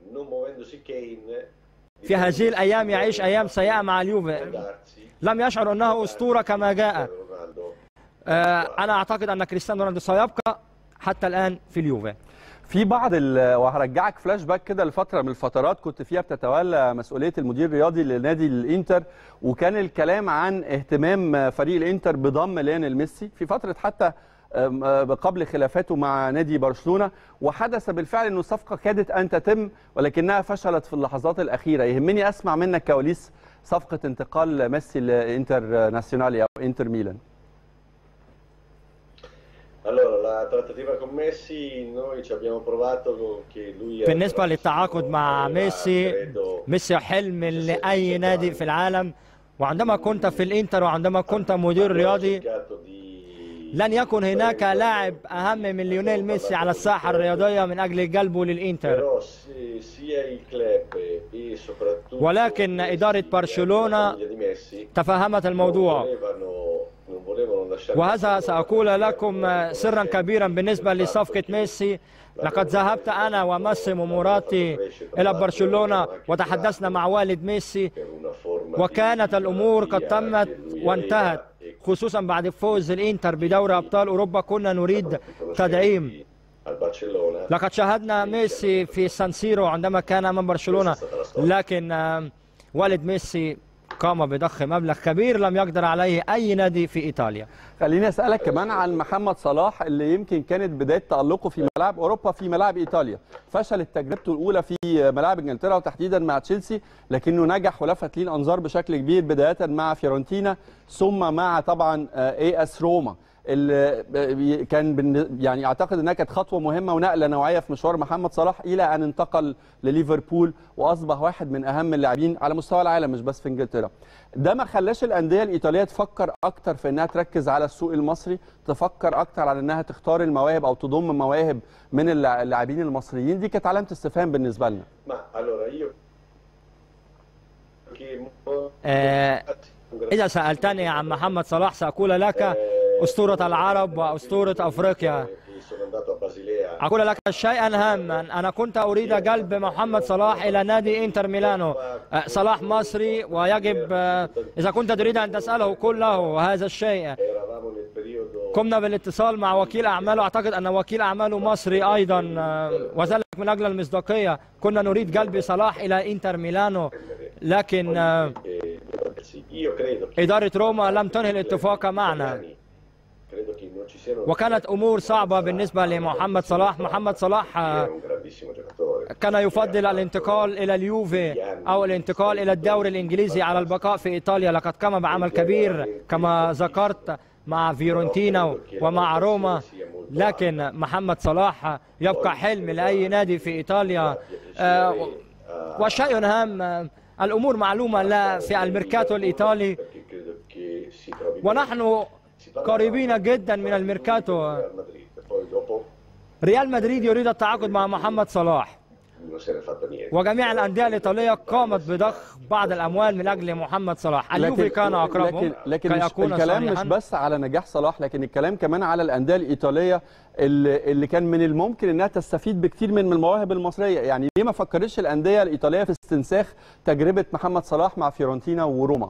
Speaker 2: في هذه الأيام يعيش أيام سيئة مع اليوفي لم يشعر أنه أسطورة كما جاء آه، أنا أعتقد أن كريستيانو رونالدو سيبقى حتى الآن في اليوفي
Speaker 1: في بعض ال... وهرجعك فلاش باك كده لفتره من الفترات كنت فيها بتتولى مسؤوليه المدير الرياضي لنادي الانتر وكان الكلام عن اهتمام فريق الانتر بضم ليونيل ميسي في فتره حتى أم، أه، قبل خلافاته مع نادي برشلونه وحدث بالفعل انه الصفقه كادت ان تتم ولكنها فشلت في اللحظات الاخيره يهمني اسمع منك كواليس صفقه انتقال ميسي لانتر ناسيونالي او انتر ميلان
Speaker 3: Allora, la trattativa con Messi, noi ci abbiamo provato che lui era
Speaker 2: بالنسبة للتعاقد مع
Speaker 3: era,
Speaker 2: ميسي
Speaker 3: credo,
Speaker 2: ميسي حلم لأي نادي في العالم وعندما كنت في الإنتر وعندما كنت مدير رياضي
Speaker 3: cercato di
Speaker 2: لن يكن هناك لاعب أهم من ليونيل ميسي على الساحة الرياضية من أجل جلبه للإنتر
Speaker 3: però si- sia il club e soprattutto
Speaker 2: ولكن إدارة
Speaker 3: la
Speaker 2: برشلونة
Speaker 3: famiglia di Messi
Speaker 2: تفهمت
Speaker 3: non
Speaker 2: الموضوع
Speaker 3: volevano, non volevano lasciare
Speaker 2: وهذا سأقول لكم سرا كبيرا بالنسبة لصفقة ميسي لقد ذهبت أنا وماسيمو موراتي إلى برشلونة وتحدثنا مع والد ميسي
Speaker 3: per una forma
Speaker 2: وكانت
Speaker 3: di
Speaker 2: الأمور قد
Speaker 3: malattia
Speaker 2: تمت
Speaker 3: che lui
Speaker 2: وانتهت
Speaker 3: aveva e
Speaker 2: خصوصا بعد فوز الإنتر بدوري أبطال أوروبا كنا نريد تدعيم
Speaker 3: al Barcellona
Speaker 2: لقد شاهدنا ميسي في سان سيرو عندما كان أمام برشلونة لكن آم، والد ميسي قام بضخ مبلغ كبير لم يقدر عليه أي نادي في إيطاليا
Speaker 1: خليني اسالك كمان عن محمد صلاح اللي يمكن كانت بدايه تالقه في ملاعب اوروبا في ملاعب ايطاليا فشلت تجربته الاولى في ملاعب انجلترا وتحديدا مع تشيلسي لكنه نجح ولفت ليه الانظار بشكل كبير بدايه مع فيورنتينا ثم مع طبعا اي اس روما اللي كان بالن- يعني اعتقد انها كانت خطوه مهمه ونقله نوعيه في مشوار محمد صلاح الى ان انتقل لليفربول واصبح واحد من اهم اللاعبين على مستوى العالم مش بس في انجلترا. ده ما خلاش الانديه الايطاليه تفكر اكتر في انها تركز على السوق المصري، تفكر اكتر على انها تختار المواهب او تضم مواهب من اللاع- اللاعبين المصريين، دي كانت علامه استفهام بالنسبه لنا.
Speaker 3: Ma allora io che mo-
Speaker 2: آه، إذا سألتني عن محمد صلاح سأقول لك أسطورة العرب وأسطورة أفريقيا
Speaker 3: che sono andato a Basilea
Speaker 2: أقول لك شيئا هاما أنا كنت أريد قلب محمد صلاح إلى نادي إنتر ميلانو آه، صلاح مصري ويجب آه، إذا كنت تريد أن تسأله كله هذا الشيء
Speaker 3: eravamo nel periodo
Speaker 2: قمنا بالاتصال مع وكيل أعماله أعتقد أن وكيل أعماله مصري أيضا آه، وذلك من أجل المصداقية كنا نريد قلب صلاح إلى إنتر ميلانو لكن آه،
Speaker 3: eh, sì, io credo che
Speaker 2: إدارة روما لم تنهي الاتفاق معنا
Speaker 3: credo che non ci siano
Speaker 2: وكانت أمور صعبة بالنسبة لمحمد صلاح محمد صلاح آه،
Speaker 3: è un grandissimo giocatore
Speaker 2: كان يفضل الانتقال إلى اليوفي أو الانتقال إلى الدوري الإنجليزي على البقاء في إيطاليا لقد قام بعمل كبير كما ذكرت مع فيورنتينا ومع روما لكن محمد صلاح يبقى حلم لأي نادي في إيطاليا آه، وشيء هام آه، الأمور معلومة لا في الميركاتو الإيطالي
Speaker 3: perché credo che si trovi
Speaker 2: ونحن قريبين جدا من الميركاتو
Speaker 3: al Madrid poi dopo
Speaker 2: ريال مدريد يريد التعاقد مع محمد صلاح
Speaker 3: non se ne è fatto niente
Speaker 2: وجميع الأندية الإيطالية قامت بضخ بعض الأموال من أجل محمد صلاح اليوفي كان أقربهم
Speaker 1: لكن لكن
Speaker 2: كي
Speaker 1: مش
Speaker 2: أكون
Speaker 1: الكلام مش
Speaker 2: صريحا
Speaker 1: بس على نجاح صلاح لكن الكلام كمان على الانديه الايطاليه اللي, اللي كان من الممكن انها تستفيد بكتير من من المواهب المصريه يعني ليه ما فكرتش الانديه الايطاليه في استنساخ تجربه محمد صلاح مع فيورنتينا وروما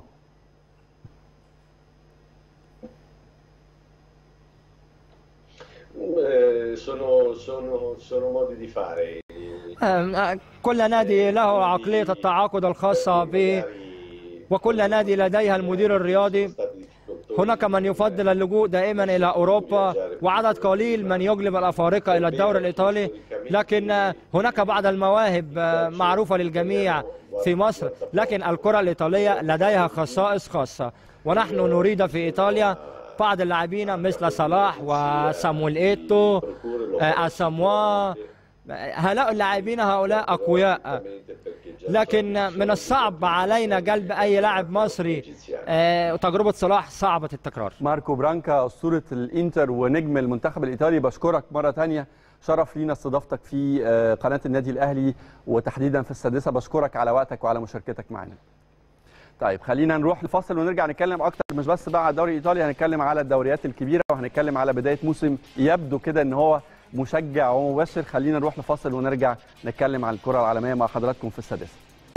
Speaker 3: Eh, sono, sono, sono modi di fare
Speaker 2: آم، آه، كل نادي له عقلية التعاقد الخاصة به وكل نادي لديها المدير الرياضي هناك من يفضل اللجوء دائما إلى أوروبا وعدد قليل من يجلب الأفارقة إلى الدوري الإيطالي لكن آه، هناك بعض المواهب آه، معروفة للجميع في مصر لكن الكرة الإيطالية لديها خصائص خاصة ونحن نريد في إيطاليا بعض اللاعبين مثل صلاح وسامويل إيتو آه، أساموا هؤلاء اللاعبين هؤلاء أقوياء لكن من الصعب علينا جلب أي لاعب مصري آه، وتجربة صلاح صعبة التكرار
Speaker 1: ماركو برانكا اسطوره الانتر ونجم المنتخب الايطالي بشكرك مره تانية شرف لينا استضافتك في آه، قناه النادي الاهلي وتحديدا في السادسه بشكرك على وقتك وعلى مشاركتك معنا طيب خلينا نروح لفاصل ونرجع نتكلم اكتر مش بس بقى على الدوري الايطالي هنتكلم على الدوريات الكبيره وهنتكلم على بدايه موسم يبدو كده ان هو مشجع ومبشر خلينا نروح لفاصل ونرجع نتكلم عن الكره العالميه مع حضراتكم في السادسه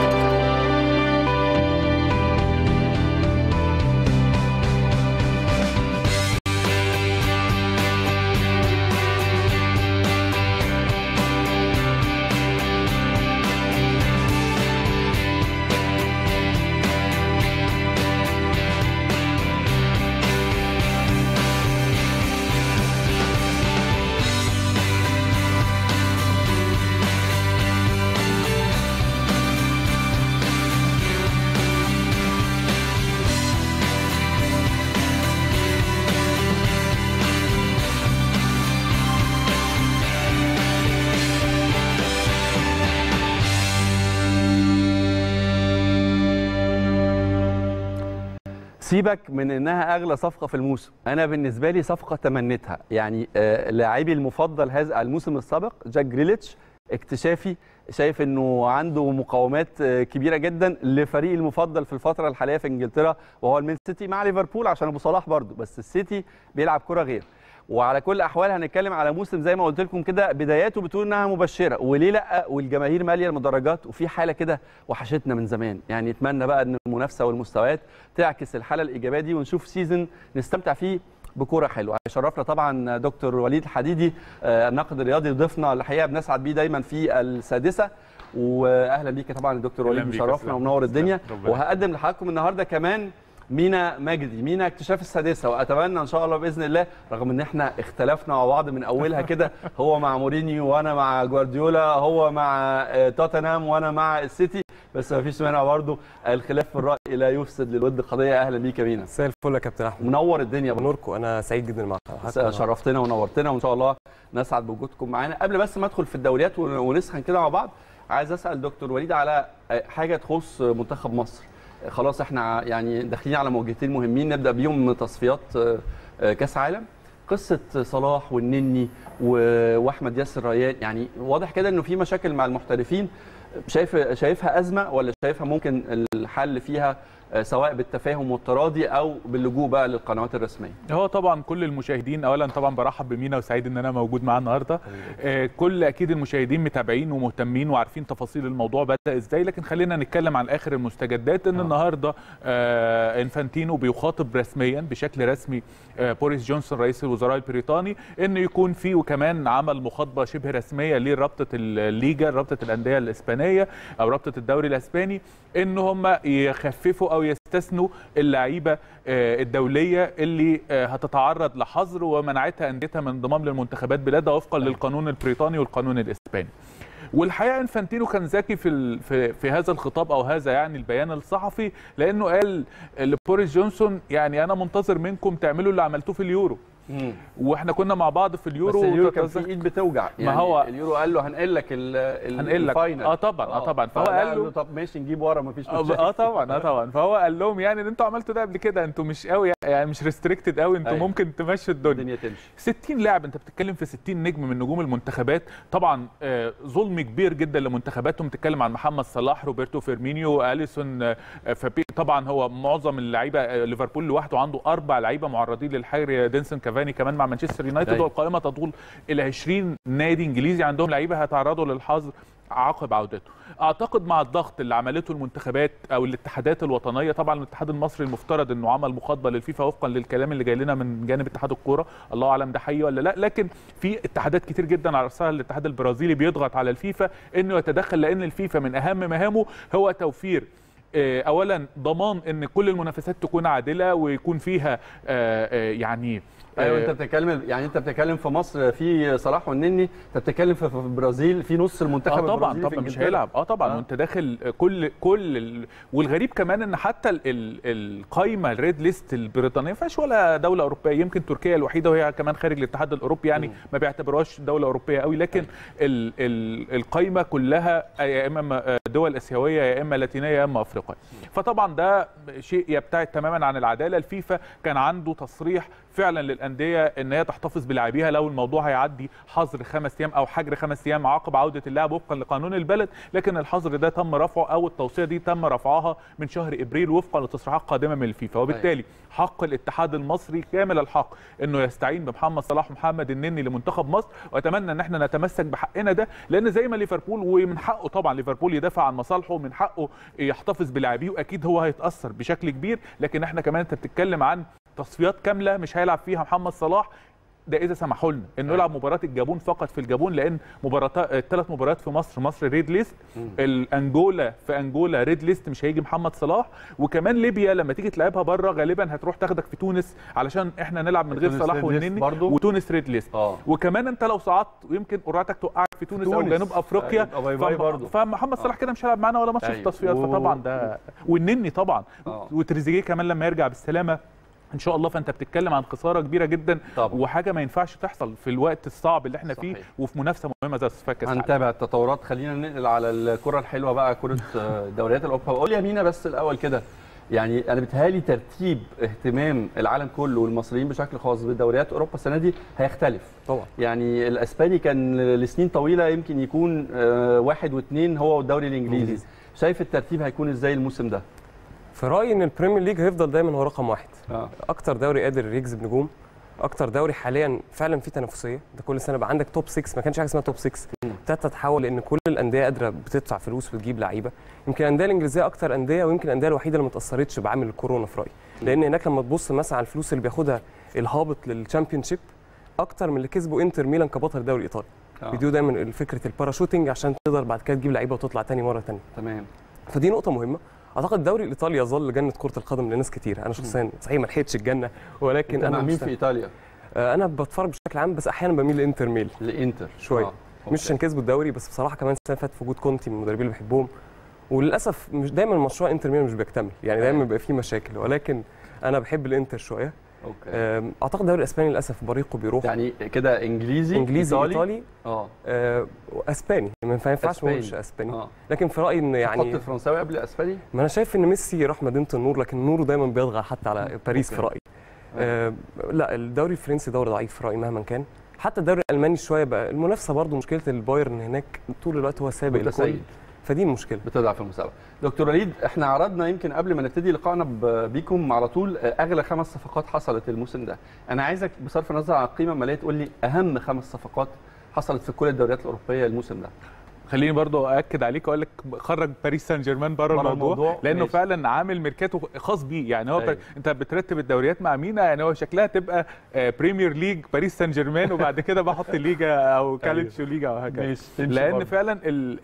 Speaker 1: سيبك من انها اغلى صفقه في الموسم انا بالنسبه لي صفقه تمنيتها يعني آه، لاعبي المفضل هذا الموسم السابق جاك جريليتش اكتشافي شايف انه عنده مقاومات آه، كبيره جدا لفريق المفضل في الفتره الحاليه في انجلترا وهو المان سيتي مع ليفربول عشان ابو صلاح برضه بس السيتي بيلعب كره غير وعلى كل الاحوال هنتكلم على موسم زي ما قلت لكم كده بداياته بتقول انها مبشره وليه لا والجماهير ماليه المدرجات وفي حاله كده وحشتنا من زمان يعني نتمنى بقى ان المنافسه والمستويات تعكس الحاله الايجابيه دي ونشوف سيزون نستمتع فيه بكوره حلوه هيشرفنا طبعا دكتور وليد الحديدي آه، الناقد الرياضي ضيفنا الحقيقه بنسعد بيه دايما في السادسه واهلا بيك طبعا الدكتور
Speaker 4: أهلاً
Speaker 1: وليد
Speaker 4: بيك يا
Speaker 1: مشرفنا
Speaker 4: سلام.
Speaker 1: ومنور الدنيا
Speaker 4: ربنا
Speaker 1: وهقدم لحضراتكم النهارده كمان مينا مجدي مينا اكتشاف السادسه واتمنى ان شاء الله باذن الله رغم ان احنا اختلفنا مع بعض من اولها كده هو مع مورينيو وانا مع جوارديولا هو مع آه، توتنهام وانا مع السيتي بس ما فيش مانع برضه الخلاف في الراي لا يفسد للود قضيه اهلا بيك يا مينا
Speaker 5: مساء الفل يا كابتن احمد
Speaker 1: منور الدنيا برضه
Speaker 5: نوركم انا سعيد جدا مع حضرتك
Speaker 1: شرفتنا ونورتنا وان شاء الله نسعد بوجودكم معانا قبل بس ما ادخل في الدوريات ون- ونسخن كده مع بعض عايز اسال دكتور وليد على حاجه تخص منتخب مصر خلاص احنا يعني داخلين على مواجهتين مهمين نبدا بيهم تصفيات كاس عالم قصه صلاح والنني و- واحمد ياسر ريان يعني واضح كده انه في مشاكل مع المحترفين شايف شايفها ازمه ولا شايفها ممكن الحل فيها سواء بالتفاهم والتراضي او باللجوء بقى للقنوات الرسميه
Speaker 4: هو طبعا كل المشاهدين اولا طبعا برحب بمينا وسعيد ان انا موجود معاه النهارده آه، كل اكيد المشاهدين متابعين ومهتمين وعارفين تفاصيل الموضوع بدا ازاي لكن خلينا نتكلم عن اخر المستجدات ان النهارده آه، انفانتينو بيخاطب رسميا بشكل رسمي آه، بوريس جونسون رئيس الوزراء البريطاني انه يكون في وكمان عمل مخاطبه شبه رسميه لرابطه الليجا رابطه الانديه الاسبانيه او رابطه الدوري الاسباني ان هم يخففوا او يستثنوا اللعيبه آه، الدوليه اللي آه، هتتعرض لحظر ومنعتها انديتها من انضمام للمنتخبات بلادها وفقا للقانون البريطاني والقانون الاسباني والحقيقه انفانتينو كان ذكي في ال- في في هذا الخطاب او هذا يعني البيان الصحفي لانه قال لبوريس جونسون يعني انا منتظر منكم تعملوا اللي عملتوه في اليورو واحنا كنا مع بعض في اليورو
Speaker 1: بس اليورو كان
Speaker 4: وتتذكر-
Speaker 1: في ايد بتوجع
Speaker 4: ما
Speaker 1: يعني
Speaker 4: هو-
Speaker 1: اليورو قال له هنقل لك ال- ال-
Speaker 4: هنقل لك.
Speaker 1: الفاينل
Speaker 4: آه طبعاً، آه طبعاً. فهو
Speaker 1: فقال
Speaker 4: قال له-
Speaker 1: طب ماشي نجيب ورا مفيش
Speaker 4: اه
Speaker 1: مشاكل
Speaker 4: آه طبعا اه طبعا فهو قال لهم يعني ان انتوا عملتوا ده قبل كده انتوا مش قوي يعني مش ريستريكتد قوي انتوا
Speaker 1: أيوة.
Speaker 4: ممكن تمشوا الدنيا
Speaker 1: الدنيا تمشي
Speaker 4: 60 لاعب انت بتتكلم في 60 نجم من نجوم المنتخبات طبعا آه، ظلم كبير جدا لمنتخباتهم تتكلم عن محمد صلاح روبرتو فيرمينيو اليسون آه، فابي طبعا هو معظم اللعيبه آه، ليفربول لوحده عنده اربع لعيبه معرضين للحجر دينسون كافاني كمان مع مانشستر يونايتد
Speaker 1: أيوة.
Speaker 4: والقائمه تطول الى 20 نادي انجليزي عندهم لعيبه هيتعرضوا للحظر عقب عودته اعتقد مع الضغط اللي عملته المنتخبات او الاتحادات الوطنيه طبعا الاتحاد المصري المفترض انه عمل مخاطبه للفيفا وفقا للكلام اللي جاي لنا من جانب اتحاد الكوره الله اعلم ده حقيقي ولا لا لكن في اتحادات كتير جدا على راسها الاتحاد البرازيلي بيضغط على الفيفا انه يتدخل لان الفيفا من اهم مهامه هو توفير آه، اولا ضمان ان كل المنافسات تكون عادله ويكون فيها آه، آه، يعني
Speaker 1: ايوه
Speaker 4: آه،
Speaker 1: انت بتتكلم يعني انت بتتكلم في مصر في صلاح والنني انت بتتكلم في في البرازيل في نص المنتخب
Speaker 4: اه طبعا
Speaker 1: البرازيلي في
Speaker 4: طبعا مش
Speaker 1: إنجلترا.
Speaker 4: هيلعب اه طبعا
Speaker 1: آه.
Speaker 4: وانت داخل كل كل ال... والغريب كمان ان حتى ال... ال... القايمه الريد ليست البريطانيه ما فيهاش ولا دوله اوروبيه يمكن تركيا الوحيده وهي كمان خارج الاتحاد الاوروبي يعني ما بيعتبروهاش دوله اوروبيه قوي لكن ال... ال... القايمه كلها يا اما دول اسيويه يا اما لاتينيه يا اما افريقيه فطبعا ده شيء يبتعد تماما عن العداله الفيفا كان عنده تصريح فعلا للانديه ان هي تحتفظ بلاعبيها لو الموضوع هيعدي حظر خمس ايام او حجر خمس ايام عقب عوده اللاعب وفقا لقانون البلد لكن الحظر ده تم رفعه او التوصيه دي تم رفعها من شهر ابريل وفقا لتصريحات قادمه من الفيفا وبالتالي حق الاتحاد المصري كامل الحق انه يستعين بمحمد صلاح ومحمد النني لمنتخب مصر واتمنى ان احنا نتمسك بحقنا ده لان زي ما ليفربول ومن حقه طبعا ليفربول يدافع عن مصالحه ومن حقه يحتفظ بلاعبيه واكيد هو هيتاثر بشكل كبير لكن احنا كمان انت بتتكلم عن تصفيات كامله مش هيلعب فيها محمد صلاح ده اذا سمحوا لنا انه يلعب مباراه الجابون فقط في الجابون لان مباراه الثلاث مباريات في مصر مصر ريد ليست الانجولا في انجولا ريد ليست مش هيجي محمد صلاح وكمان ليبيا لما تيجي تلعبها بره غالبا هتروح تاخدك في تونس علشان احنا نلعب من غير
Speaker 1: تونس
Speaker 4: صلاح
Speaker 1: ريد ليست
Speaker 4: والنني
Speaker 1: برضو؟
Speaker 4: وتونس ريد ليست
Speaker 1: اه
Speaker 4: وكمان انت لو صعدت ويمكن قرعتك توقعك في تونس, او
Speaker 1: تونس.
Speaker 4: جنوب افريقيا
Speaker 1: هيبقى باي باي
Speaker 4: فم-
Speaker 1: برضو.
Speaker 4: فمحمد صلاح كده مش هيلعب معانا ولا ماتش في
Speaker 1: أيوة.
Speaker 4: التصفيات
Speaker 1: و-
Speaker 4: فطبعا ده والنني طبعا
Speaker 1: آه.
Speaker 4: وتريزيجيه كمان لما يرجع بالسلامه ان شاء الله فانت بتتكلم عن خساره كبيره جدا
Speaker 1: طبعا.
Speaker 4: وحاجه ما ينفعش تحصل في الوقت الصعب اللي احنا فيه
Speaker 1: صحيح.
Speaker 4: وفي منافسه مهمه زي تصفيات كاس العالم
Speaker 1: هنتابع التطورات خلينا ننقل على الكره الحلوه بقى كره آه، دوريات الاوروبا قول يا مينا بس الاول كده يعني انا بتهيألي ترتيب اهتمام العالم كله والمصريين بشكل خاص بدوريات اوروبا السنه دي هيختلف
Speaker 5: طبعا
Speaker 1: يعني الاسباني كان لسنين طويله يمكن يكون آه، واحد واثنين هو والدوري الانجليزي
Speaker 5: إنجليزي.
Speaker 1: شايف الترتيب هيكون ازاي الموسم ده
Speaker 5: في رايي ان البريمير ليج هيفضل دايما هو رقم واحد
Speaker 1: اه
Speaker 5: اكتر دوري قادر يجذب نجوم اكتر دوري حاليا فعلا فيه تنافسيه انت كل سنه بقى عندك توب 6 ما كانش حاجه اسمها توب 6 ابتدت تتحول لان كل الانديه قادره بتدفع فلوس وتجيب لعيبه يمكن الانديه الانجليزيه اكتر انديه ويمكن الانديه الوحيده اللي ما اتاثرتش بعامل الكورونا في رايي لان هناك لما تبص مثلا على الفلوس اللي بياخدها الهابط للشامبيون شيب اكتر من اللي كسبوا انتر ميلان كبطل الدوري الايطالي
Speaker 1: آه.
Speaker 5: بيدوا دايما فكره الباراشوتنج عشان تقدر بعد كده تجيب لعيبه وتطلع تاني مره تانيه
Speaker 1: تمام
Speaker 5: فدي نقطه مهمه اعتقد الدوري الايطالي يظل جنه كره القدم لناس كتير انا شخصيا صحيح ما لحقتش الجنه ولكن
Speaker 1: انت
Speaker 5: انا
Speaker 1: مع مين
Speaker 5: مست-
Speaker 1: في ايطاليا
Speaker 5: آه، انا بتفرج بشكل عام بس احيانا بميل لانتر ميل
Speaker 1: الانتر
Speaker 5: شوية.
Speaker 1: آه.
Speaker 5: مش عشان كسبوا الدوري بس بصراحه كمان السنه اللي فاتت في وجود كونتي من المدربين اللي بحبهم وللاسف مش دايما مشروع انتر ميلان مش بيكتمل يعني دايما بيبقى فيه مشاكل ولكن انا بحب الانتر شويه
Speaker 1: اوكي
Speaker 5: آم، اعتقد الدوري الاسباني للاسف بريقه بيروح
Speaker 1: يعني كده انجليزي
Speaker 5: انجليزي
Speaker 1: ايطالي,
Speaker 5: ايطالي
Speaker 1: اه
Speaker 5: آه، واسباني ما ينفعش ما
Speaker 1: أسباني.
Speaker 5: اقولش اسباني
Speaker 1: اه
Speaker 5: لكن في رايي ان
Speaker 1: يعني
Speaker 5: يعني
Speaker 1: تحط الفرنساوي قبل الاسباني
Speaker 5: ما انا شايف ان ميسي راح مدينه النور لكن نوره دايما بيطغى حتى على باريس في
Speaker 1: أوكي.
Speaker 5: رايي آه لا الدوري الفرنسي دوري ضعيف في رايي مهما كان حتى الدوري الالماني شويه بقى المنافسه برضو مشكله البايرن هناك طول الوقت هو سابق الكل
Speaker 1: متسيد
Speaker 5: فدي المشكله
Speaker 1: بتضعف المسابقه دكتور وليد احنا عرضنا يمكن قبل ما نبتدي لقائنا ب- بيكم على طول آه، اغلى خمس صفقات حصلت الموسم ده انا عايزك بصرف النظر عن القيمه الماليه تقول لي اهم خمس صفقات حصلت في كل الدوريات الاوروبيه الموسم ده
Speaker 4: خليني برضو اكد عليك واقول لك خرج باريس سان جيرمان بره
Speaker 1: بره
Speaker 4: الموضوع,
Speaker 1: الموضوع،
Speaker 4: لانه
Speaker 1: ماشي.
Speaker 4: فعلا عامل ميركاتو خاص بيه يعني هو
Speaker 1: أيوة.
Speaker 4: أيوة. انت بترتب الدوريات مع مين يعني هو شكلها تبقى آه، بريمير ليج باريس سان جيرمان وبعد كده بحط ليجا او كالتشو ليجا او هكذا
Speaker 1: ماشي، تمشي
Speaker 4: لان
Speaker 1: برضه.
Speaker 4: فعلا ال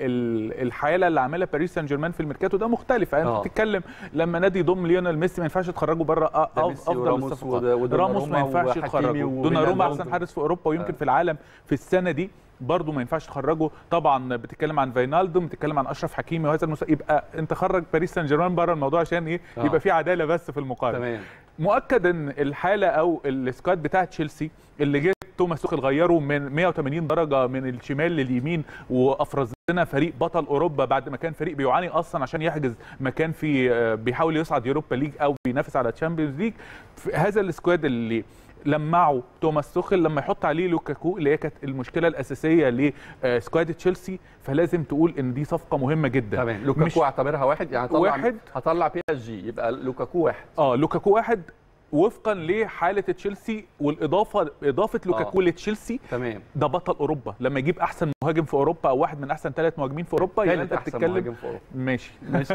Speaker 4: ال الحاله اللي عاملها باريس سان جيرمان في الميركاتو ده مختلفه
Speaker 1: آه.
Speaker 4: انت بتتكلم لما نادي يضم ليونيل ميسي ما ينفعش تخرجه بره
Speaker 1: ده ميسي
Speaker 4: افضل
Speaker 1: وراموس
Speaker 4: الصفقات
Speaker 1: ود- ودوناروما
Speaker 4: راموس ما ينفعش
Speaker 1: وحكيمي
Speaker 4: تخرجه
Speaker 1: وفينالدو.
Speaker 4: دوناروما احسن حارس في اوروبا ويمكن
Speaker 1: آه.
Speaker 4: في العالم في السنه دي برضه ما ينفعش تخرجه طبعا بتتكلم عن فينالدو بتتكلم عن اشرف حكيمي وهذا المس... يبقى انت خرج باريس سان جيرمان بره الموضوع عشان ايه
Speaker 1: آه.
Speaker 4: يبقى في عداله بس في المقارنه
Speaker 1: تمام
Speaker 4: مؤكد ان الحاله او السكواد بتاع تشيلسي اللي جه توماس توخيل غيره من 180 درجه من الشمال لليمين وافرز لنا فريق بطل اوروبا بعد ما كان فريق بيعاني اصلا عشان يحجز مكان في آه، بيحاول يصعد يوروبا ليج او بينافس على تشامبيونز ليج في هذا السكواد اللي لمعه توماس توخيل لما يحط عليه لوكاكو اللي هي كانت المشكله الاساسيه لسكواد تشيلسي فلازم تقول ان دي صفقه مهمه جدا
Speaker 1: تمام لوكاكو
Speaker 4: مش-
Speaker 1: اعتبرها واحد يعني هطلع
Speaker 4: واحد.
Speaker 1: هطلع بي اس جي يبقى لوكاكو واحد
Speaker 4: اه لوكاكو واحد وفقا لحاله تشيلسي والاضافه اضافه لوكاكو
Speaker 1: آه.
Speaker 4: لتشيلسي
Speaker 1: تمام
Speaker 4: ده بطل اوروبا لما يجيب احسن مهاجم في اوروبا او واحد من احسن ثلاث مهاجمين في اوروبا يبقى
Speaker 1: ثالث
Speaker 4: انت
Speaker 1: احسن
Speaker 4: بتتكلم
Speaker 1: مهاجم في اوروبا
Speaker 4: ماشي
Speaker 1: ماشي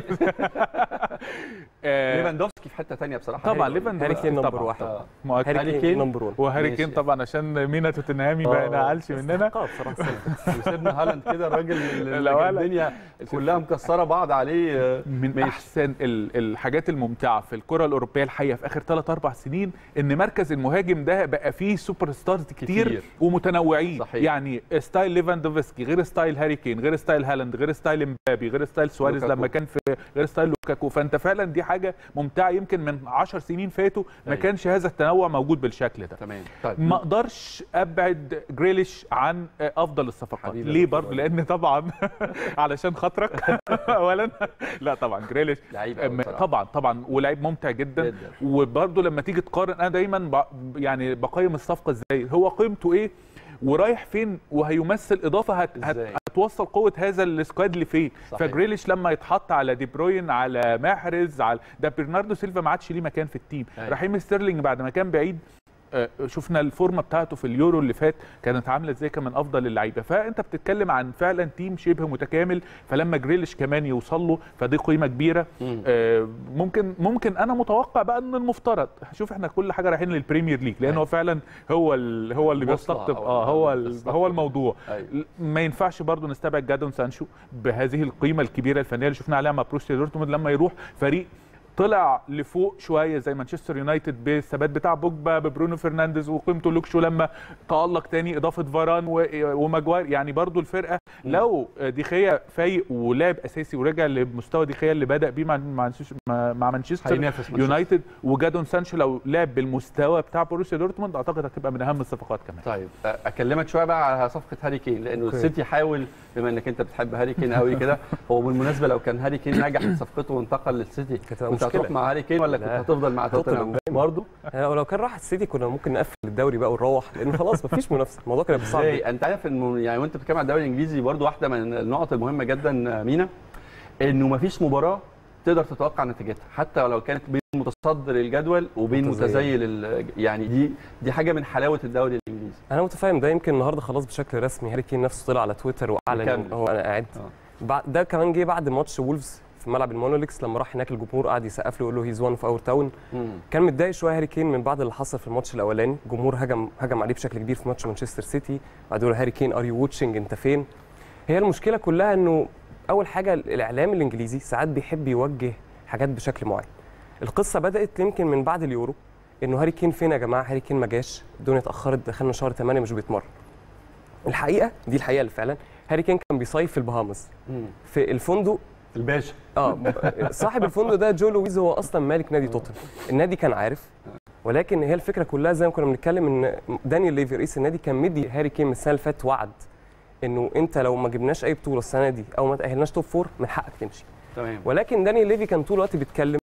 Speaker 4: آه
Speaker 1: ليفاندوفسكي في حته ثانيه بصراحه
Speaker 4: طبعا
Speaker 1: هاري-
Speaker 4: ليفاندوفسكي
Speaker 5: هاري كين نمبر
Speaker 4: طبعاً.
Speaker 5: واحد
Speaker 1: آه.
Speaker 4: مؤكد
Speaker 1: هاري
Speaker 5: هاري
Speaker 1: كين
Speaker 5: كين نمبر 1
Speaker 4: وهاري
Speaker 1: ماشي.
Speaker 4: كين طبعا عشان مينا توتنهامي ما
Speaker 1: آه.
Speaker 4: ينقلش مننا
Speaker 5: استحقاق بصراحه السنة.
Speaker 1: وسيبنا هالاند كده الراجل اللي
Speaker 4: لا ولا.
Speaker 1: الدنيا كلها مكسره بعض عليه آه،
Speaker 4: من
Speaker 1: ماشي.
Speaker 4: احسن ال- الحاجات الممتعه في الكره الاوروبيه الحقيقه في اخر 3 4 سنين ان مركز المهاجم ده بقى فيه سوبر ستارز كتير,
Speaker 1: كتير.
Speaker 4: كتير ومتنوعين
Speaker 1: صحيح.
Speaker 4: يعني ستايل ليفاندوفسكي غير ستايل هاري كين غير ستايل هالاند غير ستايل امبابي غير ستايل سواريز
Speaker 1: لوكاكو.
Speaker 4: لما كان في غير ستايل لوكاكو فانت فعلا دي حاجه ممتعه يمكن من 10 سنين فاتوا ما
Speaker 1: أيوة.
Speaker 4: كانش هذا التنوع موجود بالشكل ده
Speaker 1: تمام طيب
Speaker 4: ما اقدرش ابعد جريليش عن افضل الصفقات
Speaker 1: حبيبي
Speaker 4: ليه
Speaker 1: يا دكتور
Speaker 4: برضه لان طبعا علشان خاطرك اولا لا طبعا جريليش
Speaker 1: لعيب أوي
Speaker 4: م-
Speaker 1: بصراحة.
Speaker 4: طبعا طبعا ولعيب ممتع جدا,
Speaker 1: جداً.
Speaker 4: وبرضه لما تيجي تقارن انا دايما ب... يعني بقيم الصفقه ازاي هو قيمته ايه ورايح فين وهيمثل اضافه هت... هت...
Speaker 1: إزاي؟
Speaker 4: هتوصل قوه هذا السكواد لفين
Speaker 1: صحيح.
Speaker 4: فجريليش لما يتحط على دي بروين على محرز على ده برناردو سيلفا ما عادش ليه مكان في التيم
Speaker 1: أيوة.
Speaker 4: رحيم ستيرلينج بعد ما كان بعيد آه، شفنا الفورمه بتاعته في اليورو اللي فات كانت عامله ازاي كان من افضل اللعيبه فانت بتتكلم عن فعلا تيم شبه متكامل فلما جريليش كمان يوصل له فدي قيمه كبيره
Speaker 1: مم.
Speaker 4: آه، ممكن ممكن انا متوقع بقى ان المفترض شوف احنا كل حاجه رايحين للبريمير ليج لان
Speaker 1: أيوة.
Speaker 4: هو فعلا هو ال هو اللي
Speaker 1: المصلحة
Speaker 4: بيستقطب
Speaker 1: أو
Speaker 4: اه هو ال
Speaker 1: بيستقطب.
Speaker 4: هو الموضوع
Speaker 1: أيوة.
Speaker 4: ما ينفعش برضو نستبعد جادون سانشو بهذه القيمه الكبيره الفنيه اللي شفناها عليها مع بروسيا دورتموند لما يروح فريق طلع لفوق شويه زي مانشستر يونايتد بالثبات بتاع بوجبا ببرونو فرنانديز وقيمته لوكشو لما تالق تاني اضافه فاران و- وماجواير يعني برضو الفرقه لو ديخيا فايق ولعب اساسي ورجع لمستوى ديخيا اللي بدا بيه مع مع مع- مع مانشستر
Speaker 1: هينافس مانشستر.
Speaker 4: يونايتد وجادون سانشو لو لعب بالمستوى بتاع بروسيا دورتموند اعتقد هتبقى من اهم الصفقات كمان
Speaker 1: طيب أ- اكلمك شويه بقى على صفقه هاري كين لانه
Speaker 5: أوكي.
Speaker 1: السيتي حاول بما انك انت بتحب هاري كين قوي كده هو بالمناسبه لو كان هاري كين نجح في صفقته وانتقل للسيتي
Speaker 5: كانت هتبقى
Speaker 1: كنت هتروح
Speaker 5: مشكلة.
Speaker 1: مع هاري كين ولا كنت
Speaker 5: لا.
Speaker 1: هتفضل مع توتنهام
Speaker 5: توتنهام
Speaker 1: برضه
Speaker 5: يعني ولو كان راح السيتي كنا ممكن نقفل الدوري بقى ونروح لان خلاص مفيش منافسه الموضوع كان هيبقى صعب
Speaker 1: ازاي انت عارف انه يعني وانت بتتكلم عن الدوري الانجليزي برضه واحده من النقط المهمه جدا مينا انه مفيش مباراه تقدر تتوقع نتيجتها حتى لو كانت بين متصدر الجدول وبين
Speaker 5: متزيل.
Speaker 1: متزيل ال- يعني دي دي حاجه من حلاوه الدوري الانجليزي
Speaker 5: انا متفاهم ده يمكن النهارده خلص بشكل رسمي هاري كين نفسه طلع على تويتر واعلن
Speaker 1: مكمل.
Speaker 5: ان هو انا قاعد
Speaker 1: آه.
Speaker 5: بعد- ده كمان جه بعد ماتش وولفز في ملعب المونوليكس لما راح هناك الجمهور قعد يسقف له ويقول له هيز وان اوف اور تاون كان متضايق شويه هاري كين من بعد اللي حصل في الماتش الاولاني الجمهور هجم هجم عليه بشكل كبير في ماتش مانشستر سيتي بعد يقول هاري كين ار يو واتشنج انت فين هي المشكله كلها انه اول حاجه الاعلام الانجليزي ساعات بيحب يوجه حاجات بشكل معين القصه بدات يمكن من بعد اليورو انه هاري كين فين يا جماعه هاري كين ما جاش الدنيا اتاخرت دخلنا شهر 8 مش بيتمرن الحقيقه دي الحقيقه اللي فعلا هاري كين كان بيصيف في البهامز في الفندق
Speaker 1: الباشا
Speaker 5: اه صاحب الفندق ده جو لويز هو اصلا مالك نادي توتنهام النادي كان عارف ولكن هي الفكره كلها زي ما كنا بنتكلم ان دانيال ليفي رئيس النادي كان مدي هاري كين من السنه اللي فاتت وعد انه انت لو ما جبناش اي بطوله السنه دي او ما تاهلناش توب فور من حقك تمشي
Speaker 1: تمام
Speaker 5: ولكن دانيال ليفي كان طول الوقت بيتكلم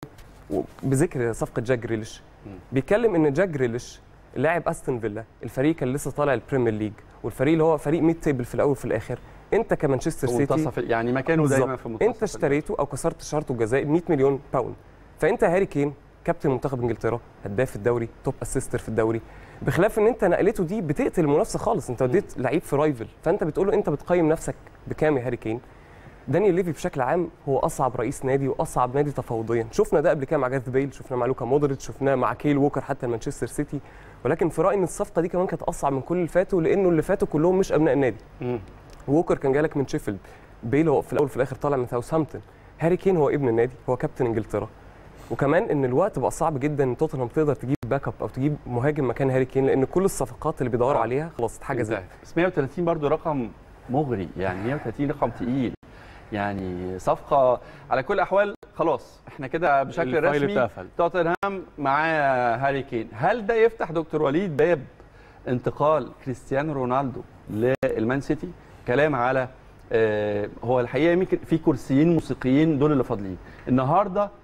Speaker 5: بذكر صفقه جاك جريليش بيتكلم ان جاك جريليش لاعب استون فيلا الفريق كان لسه طالع البريمير ليج والفريق اللي هو فريق ميد تيبل في الاول وفي الاخر انت كمانشستر سيتي
Speaker 1: منتصف يعني مكانه دايما
Speaker 5: بالظبط.
Speaker 1: في منتصف
Speaker 5: انت اشتريته او كسرت شرطه الجزائي ب 100 مليون باوند فانت هاري كين كابتن منتخب انجلترا هداف الدوري توب اسيستر في الدوري بخلاف ان انت نقلته دي بتقتل المنافسه خالص انت وديت لعيب في رايفل فانت بتقول له انت بتقيم نفسك بكام يا هاري كين دانيال ليفي بشكل عام هو اصعب رئيس نادي واصعب نادي تفاوضيا شفنا ده قبل كده مع جارث بيل شفناه مع لوكا مودريتش شفناه مع كيل ووكر حتى مانشستر سيتي ولكن في رايي ان الصفقه دي كمان كانت اصعب من كل اللي فاتوا لانه اللي فاتوا كلهم مش ابناء النادي
Speaker 1: مم.
Speaker 5: ووكر كان جالك من شيفيلد بيل هو في الاول وفي الاخر طالع من ساوثهامبتون هاري كين هو ابن النادي هو كابتن انجلترا وكمان ان الوقت بقى صعب جدا ان توتنهام تقدر تجيب باك اب او تجيب مهاجم مكان هاري كين لان كل الصفقات اللي بيدوروا
Speaker 1: آه.
Speaker 5: عليها خلاص اتحجزت
Speaker 1: انتهت. بس 130 برضو رقم مغري يعني 130 رقم تقيل يعني صفقه على كل الاحوال خلاص احنا كده بشكل
Speaker 4: الفايل
Speaker 1: رسمي
Speaker 4: اتقفل.
Speaker 1: توتنهام معاه هاري كين هل ده يفتح دكتور وليد باب انتقال كريستيانو رونالدو للمان سيتي كلام على آه هو الحقيقه يمكن في كرسيين موسيقيين دول اللي فاضلين النهارده آه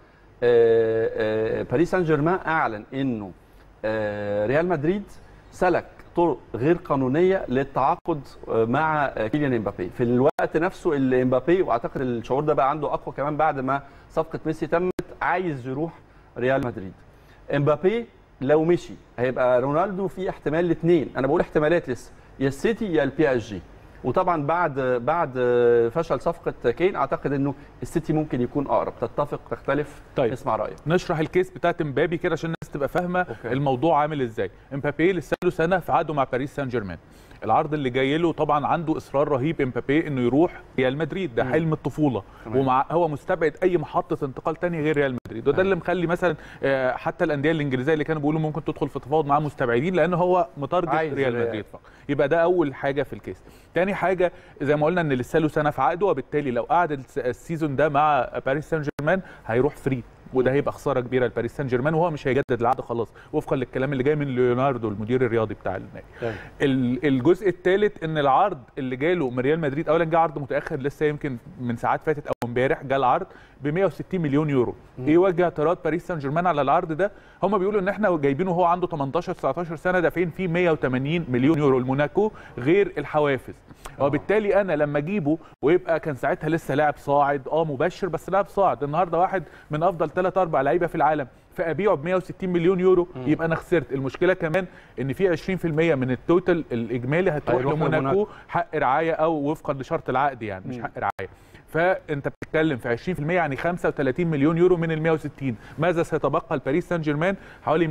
Speaker 1: آه باريس سان جيرمان اعلن انه آه ريال مدريد سلك طرق غير قانونيه للتعاقد آه، مع آه، كيليان امبابي في الوقت نفسه اللي امبابي واعتقد الشعور ده بقى عنده اقوى كمان بعد ما صفقه ميسي تمت عايز يروح ريال مدريد امبابي لو مشي هيبقى رونالدو في احتمال الاثنين انا بقول احتمالات لسه يا السيتي يا البي اس جي وطبعا بعد بعد فشل صفقه كين اعتقد انه السيتي ممكن يكون اقرب تتفق تختلف
Speaker 4: طيب.
Speaker 1: اسمع رايك
Speaker 4: نشرح الكيس بتاعت امبابي كده عشان الناس تبقى فاهمه
Speaker 1: أوكي.
Speaker 4: الموضوع عامل ازاي امبابي لسه له سنه في عقده مع باريس سان جيرمان العرض اللي جاي له طبعا عنده اصرار رهيب امبابي انه يروح ريال مدريد ده حلم الطفوله
Speaker 1: تمام.
Speaker 4: ومع هو مستبعد اي محطه انتقال تانية غير ريال مدريد وده اللي مخلي مثلا آه، حتى الانديه الانجليزيه اللي كانوا بيقولوا ممكن تدخل في تفاوض معاه مستبعدين لان هو متارجت
Speaker 1: عايز
Speaker 4: ريال
Speaker 1: الريال.
Speaker 4: مدريد فقط يبقى ده اول حاجه في الكيس تاني حاجه زي ما قلنا ان لسه له سنه في عقده وبالتالي لو قعد الس- السيزون ده مع باريس سان جيرمان هيروح فري وده هيبقى خساره كبيره لباريس سان جيرمان وهو مش هيجدد العقد خلاص وفقا للكلام اللي جاي من ليوناردو المدير الرياضي بتاع النادي
Speaker 1: طيب.
Speaker 4: ال- الجزء الثالث ان العرض اللي جاله من ريال مدريد اولا جه عرض متاخر لسه يمكن من ساعات فاتت او امبارح جه العرض ب 160 مليون يورو ايه وجه اعتراض باريس سان جيرمان على العرض ده هم بيقولوا ان احنا جايبينه وهو عنده 18 19 سنه دافعين فيه 180 مليون يورو لموناكو غير الحوافز وبالتالي انا لما اجيبه ويبقى كان ساعتها لسه لاعب صاعد اه مبشر بس لاعب صاعد النهارده واحد من افضل ثلاث اربع لعيبه في العالم فابيعه ب 160 مليون يورو يبقى انا خسرت المشكله كمان ان في 20% من التوتال الاجمالي هتروح
Speaker 1: هيروح
Speaker 4: لموناكو
Speaker 1: لموناكو.
Speaker 4: حق رعايه او وفقا لشرط العقد يعني مش
Speaker 1: مم.
Speaker 4: حق رعايه فانت بتتكلم في 20% يعني 35 مليون يورو من ال 160 ماذا سيتبقى لباريس سان جيرمان حوالي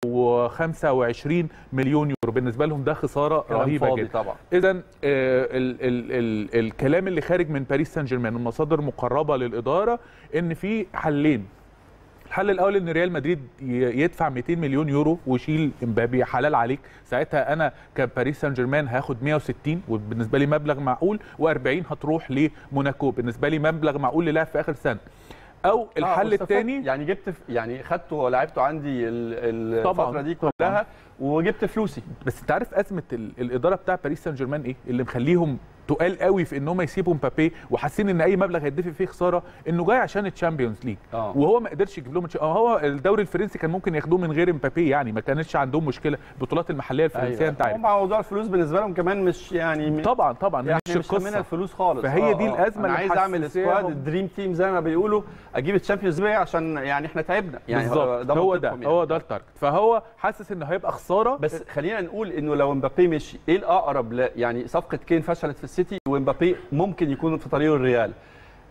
Speaker 4: 125 مليون يورو بالنسبه لهم ده خساره
Speaker 1: كلام
Speaker 4: رهيبه
Speaker 1: فاضي
Speaker 4: جدا
Speaker 1: طبعا
Speaker 4: اذا ال ال ال الكلام اللي خارج من باريس سان جيرمان من مصادر مقربه للاداره ان في حلين الحل الاول ان ريال مدريد ي- يدفع 200 مليون يورو ويشيل امبابي حلال عليك ساعتها انا كباريس سان جيرمان هاخد 160 وبالنسبه لي مبلغ معقول و40 هتروح لموناكو بالنسبه لي مبلغ معقول للاعب في اخر سنه او
Speaker 1: آه،
Speaker 4: الحل
Speaker 1: واستفدت.
Speaker 4: الثاني
Speaker 1: يعني جبت ف- يعني خدته ولعبته عندي ال-
Speaker 4: طبعاً،
Speaker 1: الفتره دي
Speaker 4: طبعاً.
Speaker 1: كلها وجبت فلوسي
Speaker 4: بس انت عارف ازمه ال- الاداره بتاع باريس سان جيرمان ايه اللي مخليهم تقال قوي في ان هم يسيبوا مبابي وحاسين ان اي مبلغ هيدفع فيه خساره انه جاي عشان الشامبيونز ليج
Speaker 1: اه
Speaker 4: وهو ما قدرش يجيب لهم الش- آه، هو الدوري الفرنسي كان ممكن ياخدوه من غير مبابي يعني ما كانتش عندهم مشكله البطولات المحليه الفرنسيه انت عارف
Speaker 1: هم موضوع الفلوس بالنسبه لهم كمان مش يعني
Speaker 4: طبعا طبعا
Speaker 1: يعني
Speaker 4: مش
Speaker 1: مش همنا
Speaker 4: القصه
Speaker 1: الفلوس خالص
Speaker 4: فهي دي الأزمة
Speaker 1: انا
Speaker 4: اللي
Speaker 1: عايز اعمل
Speaker 4: محسساهم-
Speaker 1: سكواد دريم تيم زي ما بيقولوا اجيب الشامبيونز ليج عشان يعني احنا تعبنا يعني
Speaker 4: بالظبط هو ده
Speaker 1: منطقهم
Speaker 4: هو ده التارجت فهو حاسس انه هيبقى خساره
Speaker 1: بس خلينا نقول انه لو امبابي مشي ايه الاقرب ل... يعني صفقه كين فشلت في السيتي وامبابي ممكن يكون في طريقه الريال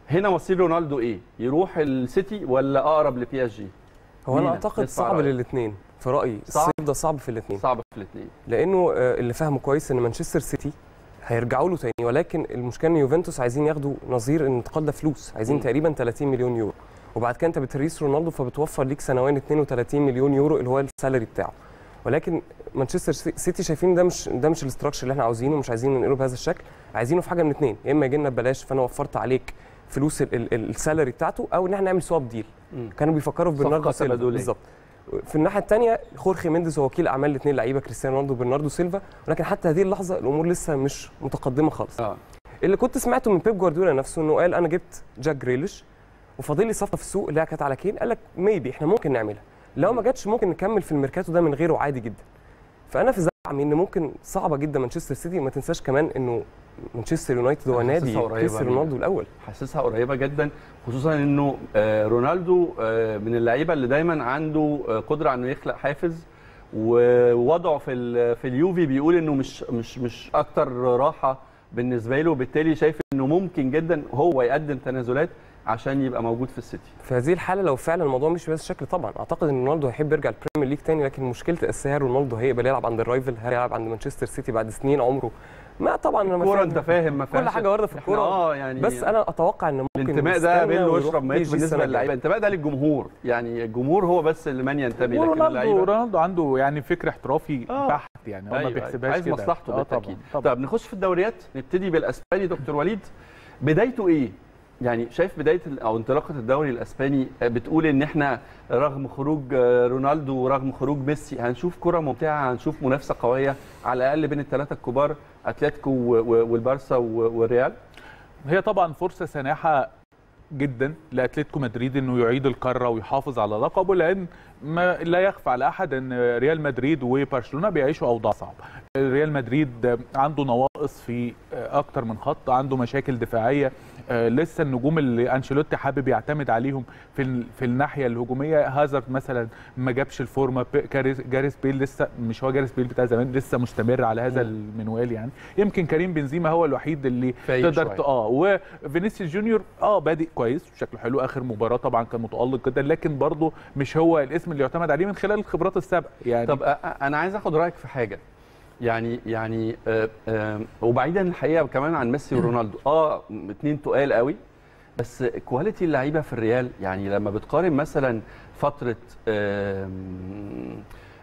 Speaker 1: هنا مصير رونالدو ايه يروح السيتي ولا اقرب لبي اس جي
Speaker 5: هو انا
Speaker 1: ميلان.
Speaker 5: اعتقد
Speaker 1: نسمع
Speaker 5: صعب
Speaker 1: رأيك.
Speaker 5: للاثنين في رايي
Speaker 1: صعب؟
Speaker 5: الصيف ده صعب في الاثنين
Speaker 1: صعب في الاثنين
Speaker 5: لانه آه، اللي فاهمه كويس ان مانشستر سيتي هيرجعوا له تاني ولكن المشكله ان يوفنتوس عايزين ياخدوا نظير الانتقال ده فلوس عايزين
Speaker 1: مم.
Speaker 5: تقريبا 30 مليون يورو وبعد كده انت بتريس رونالدو فبتوفر ليك سنوين 32 مليون يورو اللي هو السالري بتاعه ولكن مانشستر سي- سيتي شايفين ده مش ده مش الاستراكشر اللي احنا عاوزينه مش عايزين ننقله بهذا الشكل عايزينه في حاجه من اثنين يا اما يجي لنا ببلاش فانا وفرت عليك فلوس ال- ال- ال- السالري بتاعته او ان احنا نعمل سواب ديل
Speaker 1: مم.
Speaker 5: كانوا بيفكروا في
Speaker 1: صفقة
Speaker 5: برناردو سيلفا
Speaker 1: تبادلية.
Speaker 5: بالظبط في الناحيه الثانيه خورخي مينديز هو وكيل اعمال الاثنين لعيبه كريستيانو رونالدو وبرناردو سيلفا ولكن حتى هذه اللحظه الامور لسه مش متقدمه خالص
Speaker 1: اه
Speaker 5: اللي كنت سمعته من بيب جوارديولا نفسه انه قال انا جبت جاك جريليش وفاضل لي صفقه في السوق اللي هي كانت على كين قال لك ميبي احنا ممكن نعملها لو ما جاتش ممكن نكمل في الميركاتو ده من غيره عادي جدا فانا في زعمي ان ممكن صعبه جدا مانشستر سيتي ما تنساش كمان انه مانشستر يونايتد هو
Speaker 1: أنا
Speaker 5: نادي
Speaker 1: حاسسها قريبة
Speaker 5: كريستيانو
Speaker 1: منها.
Speaker 5: رونالدو الاول
Speaker 1: حاسسها قريبه جدا خصوصا انه آه، رونالدو آه، من اللعيبه اللي دايما عنده آه، قدره انه يخلق حافز ووضعه في ال- في اليوفي بيقول انه مش مش مش اكتر راحه بالنسبه له وبالتالي شايف انه ممكن جدا هو يقدم تنازلات عشان يبقى موجود في السيتي
Speaker 5: في هذه الحاله لو فعلا الموضوع مش بهذا الشكل طبعا اعتقد ان رونالدو هيحب يرجع البريمير ليج تاني لكن مشكله الاساسيه رونالدو هيقبل يلعب عند الرايفل هيلعب عند مانشستر سيتي بعد سنين عمره ما طبعا انا ما
Speaker 1: الكوره
Speaker 5: فاهم.
Speaker 1: انت فاهم ما
Speaker 5: كل
Speaker 1: فيهاش
Speaker 5: حاجه وارده في
Speaker 1: إحنا
Speaker 5: الكوره
Speaker 1: اه يعني
Speaker 5: بس انا اتوقع ان ممكن
Speaker 1: الانتماء ده
Speaker 5: يستنى
Speaker 1: بيل
Speaker 5: ويروح
Speaker 1: ويشرب ميت
Speaker 5: PSG السنة
Speaker 1: بالنسبه
Speaker 5: الجاية.
Speaker 1: للعيبه الانتماء ده للجمهور يعني الجمهور هو بس اللي من ينتمي لكن
Speaker 4: ورونالدو
Speaker 1: اللعيبه
Speaker 4: رونالدو عنده يعني فكر احترافي
Speaker 1: آه.
Speaker 4: بحت يعني هو ما
Speaker 1: أيوة،
Speaker 4: بيحسبهاش
Speaker 1: عايز
Speaker 4: كده
Speaker 1: مصلحته
Speaker 4: آه
Speaker 1: بالتاكيد
Speaker 4: طبعا طبعا
Speaker 1: طب نخش في الدوريات نبتدي بالاسباني دكتور وليد بدايته ايه يعني شايف بدايه ال- او انطلاقه الدوري الاسباني آه، بتقول ان احنا رغم خروج آه، رونالدو ورغم خروج ميسي هنشوف كره ممتعه هنشوف منافسه قويه على الاقل بين الثلاثه الكبار اتلتيكو و- و- والبارسا و- والريال
Speaker 4: هي طبعا فرصه سانحه جدا لاتلتيكو مدريد انه يعيد القاره ويحافظ على لقبه لان ما لا يخفى على احد ان ريال مدريد وبرشلونه بيعيشوا اوضاع صعبه. ريال مدريد عنده نواقص في اكتر من خط، عنده مشاكل دفاعيه آه، لسه النجوم اللي انشيلوتي حابب يعتمد عليهم في ال- في الناحيه الهجوميه هازارد مثلا ما جابش الفورمه ب- كاريس- جاريس بيل لسه مش هو جاريس بيل بتاع زمان لسه مستمر على هذا المنوال يعني يمكن كريم بنزيما هو الوحيد اللي
Speaker 1: فايق
Speaker 4: تقدر
Speaker 1: شوية.
Speaker 4: ت- اه وفينيسيوس جونيور اه بادئ كويس شكله حلو اخر مباراه طبعا كان متالق جدا لكن برضه مش هو الاسم اللي يعتمد عليه من خلال الخبرات السابقه يعني
Speaker 1: طب آه، آه، انا عايز اخد رايك في حاجه يعني يعني آه، آه، وبعيدا الحقيقه كمان عن ميسي ورونالدو اه م- اتنين تقال قوي بس كواليتي اللعيبه في الريال يعني لما بتقارن مثلا فتره آم،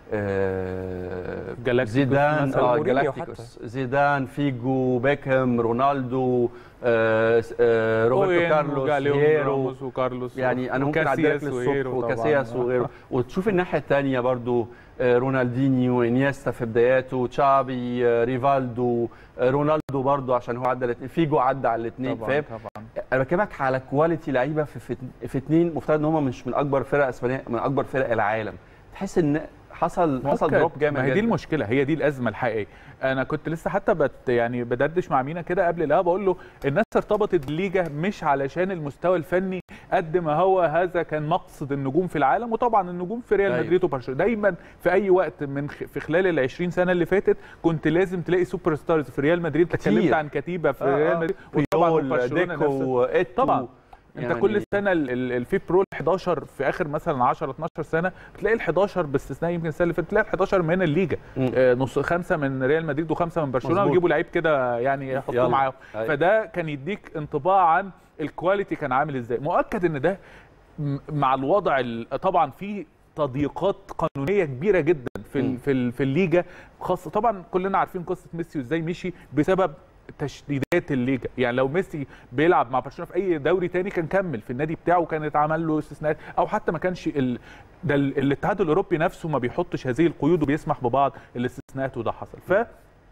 Speaker 1: آه،
Speaker 4: جالاكتيكوس
Speaker 1: زيدان
Speaker 5: مثلاً،
Speaker 1: اه
Speaker 5: مورينيو
Speaker 1: جالاكتيكوس زيدان فيجو بيكهام رونالدو آه، آه، روبرتو
Speaker 4: أوين
Speaker 1: كارلوس
Speaker 4: وجاليون
Speaker 1: هيرو
Speaker 4: وراموس وكارلوس
Speaker 1: يعني انا ممكن اعدلك
Speaker 4: وكاسياس
Speaker 1: للصبح
Speaker 4: وهيرو طبعاً.
Speaker 1: وكاسياس وغيره وتشوف الناحيه الثانيه برضو آه، رونالدينيو انيستا في بداياته تشابي آه، ريفالدو آه، رونالدو برضو عشان هو عدى الاثنين فيجو عدى على الاثنين
Speaker 4: طبعا
Speaker 1: فاهم
Speaker 4: طبعا
Speaker 1: انا بكلمك على كواليتي لعيبه في في, في اثنين مفترض ان هم مش من اكبر فرق اسبانيه من اكبر فرق العالم تحس ان حصل حصل
Speaker 4: مؤكد.
Speaker 1: دروب جامد
Speaker 4: ما هي دي
Speaker 1: جداً.
Speaker 4: المشكله هي دي الازمه الحقيقيه انا كنت لسه حتى بت يعني بدردش مع مينا كده قبل الهوا بقول له الناس ارتبطت بالليجا مش علشان المستوى الفني قد ما هو هذا كان مقصد النجوم في العالم وطبعا النجوم في ريال
Speaker 1: أيوة.
Speaker 4: مدريد وبرشلونه دايما في اي وقت من خ... في خلال ال 20 سنه اللي فاتت كنت لازم تلاقي سوبر ستارز في ريال مدريد
Speaker 1: كتير.
Speaker 4: اتكلمت عن كتيبه في
Speaker 1: آه،
Speaker 4: ريال
Speaker 1: آه.
Speaker 4: مدريد وطبعا في
Speaker 1: بيول
Speaker 4: برشلونه نفس
Speaker 1: ديكو ايتو
Speaker 4: طبعا انت
Speaker 1: يعني-
Speaker 4: كل سنه ال- ال- الفي برو 11 في اخر مثلا 10 12 سنه بتلاقي ال 11 باستثناء يمكن السنه اللي فاتت تلاقي ال 11 من الليجا
Speaker 1: مم.
Speaker 4: آه، نص خمسه من ريال مدريد وخمسه من برشلونه
Speaker 1: مظبوط.
Speaker 4: ويجيبوا لعيب كده يعني يحطوه
Speaker 1: يلا.
Speaker 4: معاهم
Speaker 1: أيوة.
Speaker 4: فده كان يديك انطباع عن الكواليتي كان عامل ازاي مؤكد ان ده م- مع الوضع ال- طبعا في تضييقات قانونيه كبيره جدا في
Speaker 1: مم.
Speaker 4: ال- في ال- في الليجا خاصه طبعا كلنا عارفين قصه ميسي وازاي مشي بسبب تشديدات الليجا يعني لو ميسي بيلعب مع برشلونه في اي دوري تاني كان كمل في النادي بتاعه وكان اتعمل له استثناءات او حتى ما كانش ال... ده ال- الاتحاد الاوروبي نفسه ما بيحطش هذه القيود وبيسمح ببعض الاستثناءات وده حصل ف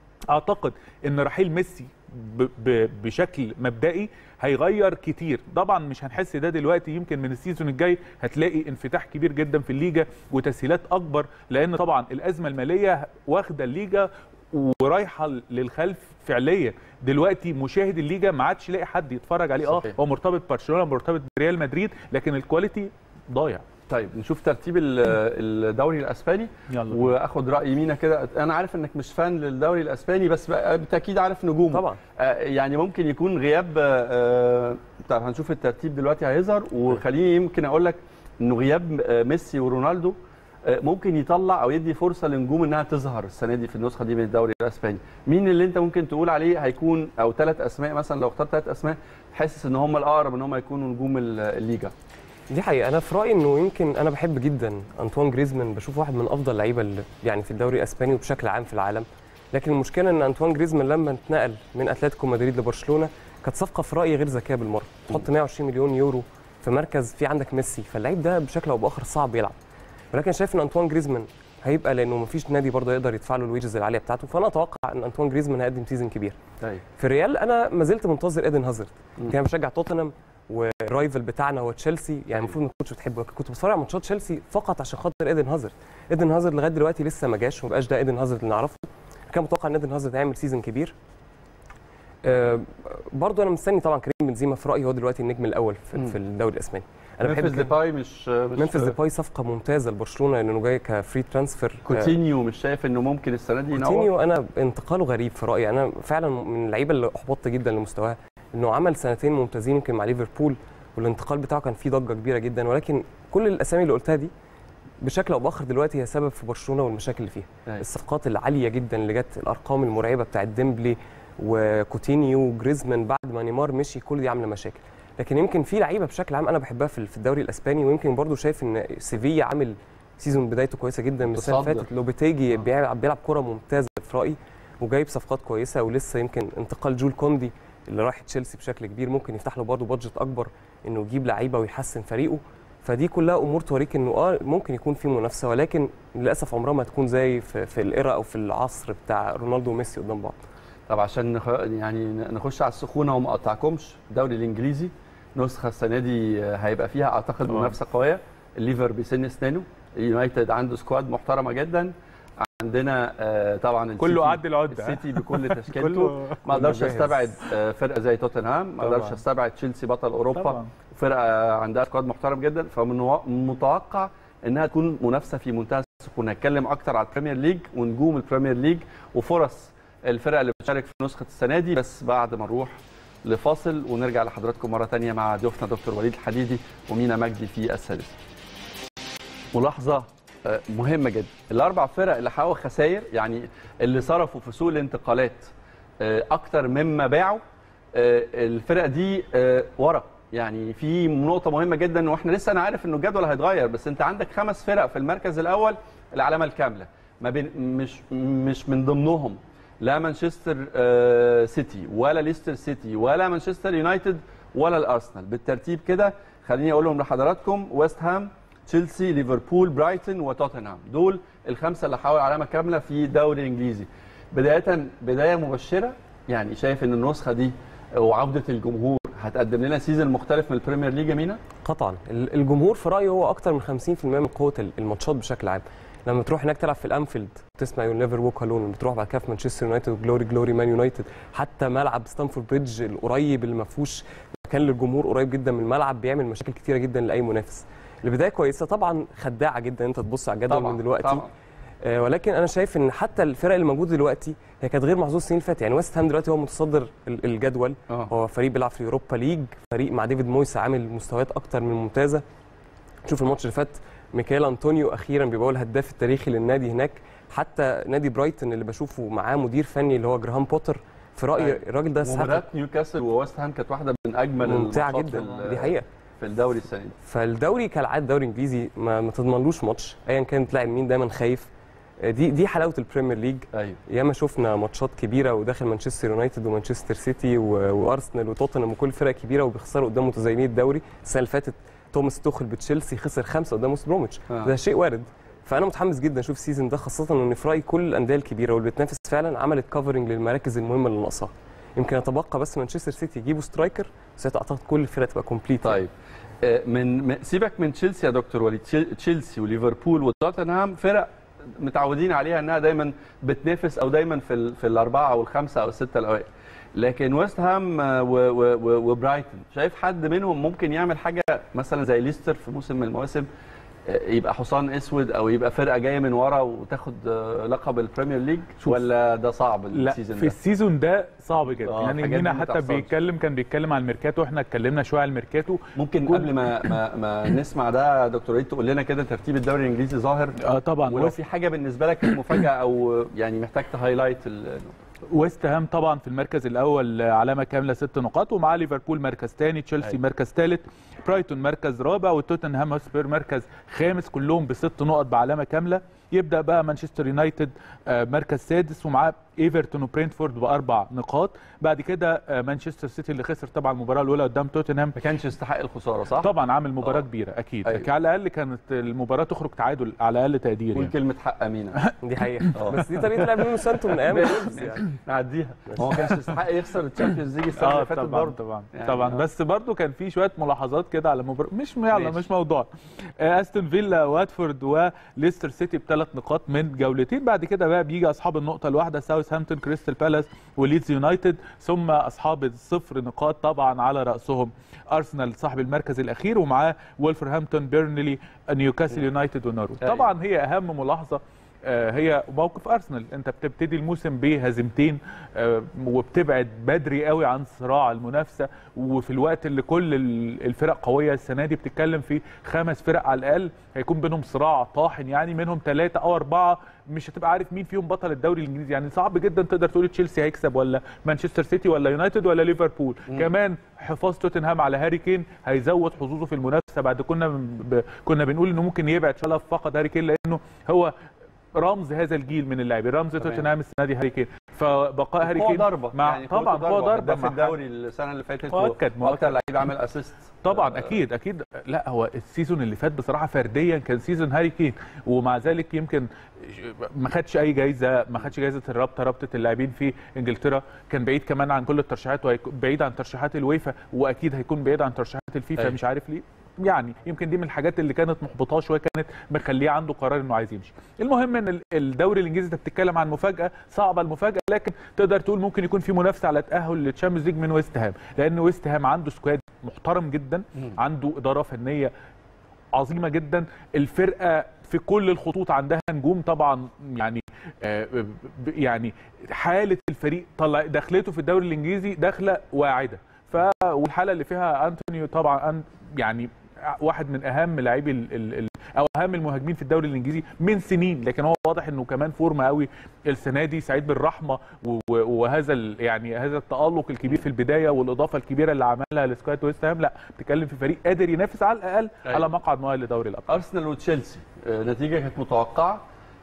Speaker 4: اعتقد ان رحيل ميسي ب... ب... بشكل مبدئي هيغير كتير طبعا مش هنحس ده دلوقتي يمكن من السيزون الجاي هتلاقي انفتاح كبير جدا في الليجا وتسهيلات اكبر لان طبعا الازمه الماليه واخده الليجا ورايحه للخلف فعليا دلوقتي مشاهد الليجا ما عادش لاقي حد يتفرج عليه اه
Speaker 1: صحيح.
Speaker 4: هو مرتبط برشلونه مرتبط بريال مدريد لكن الكواليتي ضايع
Speaker 1: طيب نشوف ترتيب ال- الدوري الاسباني
Speaker 4: يلا
Speaker 1: واخد راي مينا كده انا عارف انك مش فان للدوري الاسباني بس بقى بالتاكيد عارف نجومه
Speaker 5: طبعا
Speaker 1: آه، يعني ممكن يكون غياب آه، طب هنشوف الترتيب دلوقتي هيظهر وخليني يمكن اقول لك انه غياب آه، ميسي ورونالدو آه، ممكن يطلع او يدي فرصه لنجوم انها تظهر السنه دي في النسخه دي من الدوري الاسباني مين اللي انت ممكن تقول عليه هيكون او ثلاث اسماء مثلا لو اخترت ثلاث اسماء حاسس ان هم الاقرب ان هم يكونوا نجوم ال- الليجا
Speaker 5: دي حقيقة أنا في رأيي إنه يمكن أنا بحب جدا أنطوان جريزمان بشوف واحد من أفضل اللعيبة اللي يعني في الدوري الأسباني وبشكل عام في العالم لكن المشكلة إن أنطوان جريزمان لما اتنقل من أتلتيكو مدريد لبرشلونة كانت صفقة في رأيي غير ذكية بالمرة تحط 120 مليون يورو في مركز في عندك ميسي فاللعيب ده بشكل أو بآخر صعب يلعب ولكن شايف إن أنطوان جريزمان هيبقى لأنه مفيش نادي برضه يقدر يدفع له الويجز العالية بتاعته فأنا أتوقع إن أنطوان جريزمان هيقدم سيزون كبير
Speaker 1: طيب
Speaker 5: في الريال انا ما زلت منتظر ايدن هازارد
Speaker 1: مم.
Speaker 5: كان بشجع توتنهام والرايفل بتاعنا هو تشيلسي يعني المفروض ما كنتش بتحبه كنت بتفرج على ماتشات تشيلسي فقط عشان خاطر ايدن هازارد ايدن هازارد لغايه دلوقتي لسه ما جاش وما بقاش ده ايدن هازارد اللي نعرفه كان متوقع ان ايدن هازارد هيعمل سيزون كبير آه برضو انا مستني طبعا كريم بنزيما في رايي هو دلوقتي النجم الاول في,
Speaker 1: مم.
Speaker 5: في الدوري الاسباني انا
Speaker 1: ممفيس
Speaker 5: بحب
Speaker 1: ديباي مش مش
Speaker 5: منفذ ديباي صفقه ممتازه لبرشلونه لانه جاي كفري ترانسفير آه،
Speaker 1: كوتينيو مش شايف انه ممكن السنه دي ينور
Speaker 5: كوتينيو انا انتقاله غريب في رايي انا فعلا من اللعيبه اللي احبطت جدا لمستواه انه عمل سنتين ممتازين يمكن مع ليفربول والانتقال بتاعه كان فيه ضجه كبيره جدا ولكن كل الاسامي اللي قلتها دي بشكل او باخر دلوقتي هي سبب في برشلونه والمشاكل اللي فيها
Speaker 1: أيوة.
Speaker 5: الصفقات العاليه جدا اللي جت الارقام المرعبه بتاعت ديمبلي وكوتينيو وجريزمان بعد ما نيمار مشي كل دي عامله مشاكل لكن يمكن في لعيبه بشكل عام انا بحبها في في الدوري الاسباني ويمكن برضو شايف ان سيفيا عامل سيزون بدايته كويسه جدا من السنه اللي
Speaker 1: متصدر.
Speaker 5: فاتت لوبيتيجي
Speaker 1: آه.
Speaker 5: بيلعب بيلعب كره ممتازه في رايي وجايب صفقات كويسه ولسه يمكن انتقال جول كوندي اللي راح تشيلسي بشكل كبير ممكن يفتح له برضه بادجت اكبر انه يجيب لعيبه ويحسن فريقه فدي كلها امور توريك انه اه ممكن يكون في منافسه ولكن للاسف عمرها ما تكون زي في, في الايرا او في العصر بتاع رونالدو وميسي قدام بعض
Speaker 1: طب عشان نخ... يعني نخش على السخونه وما اقطعكمش الدوري الانجليزي نسخه السنه دي هيبقى فيها اعتقد
Speaker 4: طبعاً.
Speaker 1: منافسه قويه الليفر بيسن اسنانه اليونايتد عنده سكواد محترمه جدا عندنا آه، طبعا
Speaker 4: كله
Speaker 1: السيتي-
Speaker 4: عد العده
Speaker 1: السيتي بكل تشكيلته
Speaker 4: كله
Speaker 1: ما اقدرش
Speaker 5: جاهز.
Speaker 1: استبعد آه، فرقه زي توتنهام ما اقدرش
Speaker 4: طبعاً.
Speaker 1: استبعد تشيلسي بطل اوروبا
Speaker 4: طبعا
Speaker 1: فرقه عندها سكواد محترم جدا فمن و- متوقع انها تكون منافسه في منتهى السكون هنتكلم اكتر على البريمير ليج ونجوم البريمير ليج وفرص الفرق اللي بتشارك في نسخه السنه دي بس بعد ما نروح لفاصل ونرجع لحضراتكم مره ثانيه مع ضيوفنا دكتور وليد الحديدي ومينا مجدي في السادسه. ملاحظه آه، مهمه جدا الاربع فرق اللي حققوا خسائر يعني اللي صرفوا في سوق الانتقالات آه، اكتر مما باعوا آه، الفرق دي آه، ورا يعني في نقطه مهمه جدا واحنا لسه انا عارف انه الجدول هيتغير بس انت عندك خمس فرق في المركز الاول العلامه الكامله ما بين مش مش من ضمنهم لا مانشستر آه، سيتي ولا ليستر سيتي ولا مانشستر يونايتد ولا الارسنال بالترتيب كده خليني اقولهم لحضراتكم ويست هام تشيلسي ليفربول برايتون وتوتنهام دول الخمسه اللي حاولوا علامه كامله في الدوري الانجليزي بدايه بدايه مبشره يعني شايف ان النسخه دي وعوده الجمهور هتقدم لنا سيزون مختلف من البريمير ليج يا مينا
Speaker 5: قطعا ال- الجمهور في رايي هو اكتر من 50% من قوه ال- الماتشات بشكل عام لما تروح هناك تلعب في الانفيلد تسمع يو نيفر ووك الون بتروح بعد كده في مانشستر يونايتد جلوري جلوري مان يونايتد حتى ملعب ستانفورد بريدج القريب اللي ما فيهوش مكان للجمهور قريب جدا من الملعب بيعمل مشاكل كتيره جدا لاي منافس البدايه كويسه طبعا خداعه جدا انت تبص على الجدول من دلوقتي
Speaker 1: طبعا
Speaker 5: آه، ولكن انا شايف ان حتى الفرق اللي موجوده دلوقتي هي كانت غير محظوظه السنين اللي فاتت يعني ويست هام دلوقتي هو متصدر ال- الجدول
Speaker 1: اه
Speaker 5: هو فريق بيلعب في اوروبا ليج فريق مع ديفيد مويس عامل مستويات اكتر من ممتازه شوف الماتش اللي فات ميكائيل انطونيو اخيرا بيبقى هو الهداف التاريخي للنادي هناك حتى نادي برايتون اللي بشوفه معاه مدير فني اللي هو جراهام بوتر في رايي
Speaker 1: أيوة.
Speaker 5: الراجل ده ساعات
Speaker 1: مباراه نيوكاسل وويست هام كانت واحده من اجمل
Speaker 5: ممتعه
Speaker 1: الماتشات
Speaker 5: جدا
Speaker 1: في ال-
Speaker 5: دي حقيقه
Speaker 1: في الدوري السنه دي
Speaker 5: فالدوري كالعاده دوري انجليزي ما, ما تضمنلوش ماتش ايا كان تلاعب مين دايما خايف آه، دي دي حلاوه البريمير ليج
Speaker 1: ايوه
Speaker 5: ياما شفنا ماتشات كبيره وداخل مانشستر يونايتد ومانشستر سيتي و- وارسنال وتوتنهام وكل فرق كبيره وبيخسروا قدام متزايدين الدوري السنه اللي فاتت توماس توخل بتشيلسي خسر خمسه قدام وست بروميتش
Speaker 1: آه.
Speaker 5: ده شيء وارد فانا متحمس جدا اشوف السيزون ده خاصه ان في رايي كل الانديه الكبيره واللي بتنافس فعلا عملت كفرنج للمراكز المهمه اللي ناقصاها يمكن يتبقى بس مانشستر سيتي يجيبوا سترايكر ساعتها اعتقد كل الفرق تبقى كومبليت
Speaker 1: طيب آه، من من- سيبك من تشيلسي يا دكتور وليد تشيل- تشيلسي وليفربول وتوتنهام فرق متعودين عليها انها دايما بتنافس او دايما في ال- في الاربعه او الخمسه او السته الاوائل لكن ويست هام آه، و- و- و- وبرايتون شايف حد منهم ممكن يعمل حاجه مثلا زي ليستر في موسم من المواسم يبقى حصان اسود او يبقى فرقه جايه من ورا وتاخد آه، لقب البريمير ليج
Speaker 4: شوف.
Speaker 1: ولا ده صعب
Speaker 4: لا
Speaker 1: السيزون
Speaker 4: في
Speaker 1: ده
Speaker 4: السيزون ده صعب جدا
Speaker 1: آه،
Speaker 4: يعني
Speaker 1: الحاجات دي
Speaker 4: مينا
Speaker 1: ما
Speaker 4: حتى
Speaker 1: تحصلش.
Speaker 4: بيتكلم كان بيتكلم على الميركاتو احنا اتكلمنا شويه على الميركاتو
Speaker 1: ممكن
Speaker 4: كل-
Speaker 1: قبل ما ما, ما نسمع ده دكتور عيد تقول لنا كده ترتيب الدوري الانجليزي ظاهر
Speaker 4: اه طبعا
Speaker 1: ولو
Speaker 4: ويست,
Speaker 1: في حاجه بالنسبه لك كانت مفاجاه او يعني محتاج تهايلايت ال-
Speaker 4: ويست هام طبعا في المركز الاول آه، علامه كامله ست نقاط ومعاه ليفربول مركز ثاني تشيلسي
Speaker 1: أيوة.
Speaker 4: مركز ثالث برايتون مركز رابع وتوتنهام هوسبير مركز خامس كلهم بست نقط بعلامه كامله يبدا بقى مانشستر يونايتد آه، مركز سادس ومعاه ايفرتون وبرينتفورد باربع نقاط بعد كده آه، مانشستر سيتي اللي خسر طبعا المباراه الاولى قدام توتنهام
Speaker 1: ما كانش يستحق الخساره صح؟
Speaker 4: طبعا عامل مباراه
Speaker 1: آه.
Speaker 4: كبيره اكيد
Speaker 1: أيوة.
Speaker 4: أيوة. على الاقل كانت المباراه تخرج تعادل على الاقل تقدير
Speaker 1: قول
Speaker 4: يعني.
Speaker 1: كلمه حق امينه
Speaker 5: دي حقيقه بس دي طريقه لعب نونو سانتو من ايام الولفز يعني
Speaker 1: نعديها هو ما كانش يستحق يخسر الشامبيونز ليج السنه
Speaker 4: اه
Speaker 1: اللي فاتت
Speaker 4: طبعا
Speaker 1: برضه
Speaker 4: طبعا
Speaker 1: يعني
Speaker 4: طبعا
Speaker 1: آه.
Speaker 4: بس برضو كان في شويه ملاحظات كده على مباراه مش يلا
Speaker 1: ماشي.
Speaker 4: مش موضوع آه، استون فيلا واتفورد وليستر سيتي بثلاث نقاط من جولتين بعد كده بقى بيجي اصحاب النقطه الواحده ساوثهامبتون كريستال بالاس وليدز يونايتد ثم اصحاب الصفر نقاط طبعا على راسهم ارسنال صاحب المركز الاخير ومعاه وولفرهامبتون بيرنلي نيوكاسل يونايتد ونورويتش
Speaker 1: أيوة.
Speaker 4: طبعا هي اهم ملاحظه آه، هي موقف ارسنال انت بتبتدي الموسم بهزيمتين آه، وبتبعد بدري قوي عن صراع المنافسه وفي الوقت اللي كل ال- الفرق قويه السنه دي بتتكلم في خمس فرق على الاقل هيكون بينهم صراع طاحن يعني منهم ثلاثه او اربعه مش هتبقى عارف مين فيهم بطل الدوري الانجليزي يعني صعب جدا تقدر تقول تشيلسي هيكسب ولا مانشستر سيتي ولا يونايتد ولا ليفربول كمان حفاظ توتنهام على هاري كين هيزود حظوظه في المنافسه بعد كنا ب... كنا بنقول انه ممكن يبعد شاء الله فقد هاري كين لانه هو رمز هذا الجيل من اللاعبين رمز
Speaker 1: تمام.
Speaker 4: توتنهام السنه دي هاري كين فبقاء هاري
Speaker 1: قوة
Speaker 4: كين
Speaker 1: ضربه
Speaker 4: مع
Speaker 1: يعني قوته
Speaker 4: طبعا قوه ضربه
Speaker 1: هداف
Speaker 4: مع
Speaker 1: الدوري السنه اللي فاتت
Speaker 4: مؤكد، مؤكد.
Speaker 1: واكتر لعيب عمل اسيست
Speaker 4: طبعا اكيد اكيد لا هو السيزون اللي فات بصراحه فرديا كان سيزون هاري كين ومع ذلك يمكن ما خدش اي جايزه ما خدش جايزه الرابطه رابطه اللاعبين في انجلترا كان بعيد كمان عن كل الترشيحات وبعيد عن ترشيحات الويفا واكيد هيكون بعيد عن ترشيحات الفيفا
Speaker 1: أيوة.
Speaker 4: مش عارف ليه يعني يمكن دي من الحاجات اللي كانت محبطاه شويه كانت مخليه عنده قرار انه عايز يمشي المهم ان ال- الدوري الانجليزي انت بتتكلم عن مفاجاه صعبه المفاجاه لكن تقدر تقول ممكن يكون في منافسه على تاهل للتشامبيونز ليج من ويست هام لان ويست هام عنده سكواد محترم جدا عنده اداره فنيه عظيمه جدا الفرقه في كل الخطوط عندها نجوم طبعا يعني آه، ب- يعني حاله الفريق طلع دخلته في الدوري الانجليزي دخله واعده ف والحاله اللي فيها انتونيو طبعا أن- يعني واحد من اهم لاعبي ال- ال- ال- او اهم المهاجمين في الدوري الانجليزي من سنين لكن هو واضح انه كمان فورمه قوي السنه دي سعيد بالرحمه و- و- وهذا ال- يعني هذا التالق الكبير في البدايه والاضافه الكبيره اللي عملها لسكواد ويست هام لا بتتكلم في فريق قادر ينافس على الاقل
Speaker 1: أيوة.
Speaker 4: على مقعد مؤهل لدوري الابطال
Speaker 1: ارسنال وتشيلسي آه، نتيجه كانت متوقعه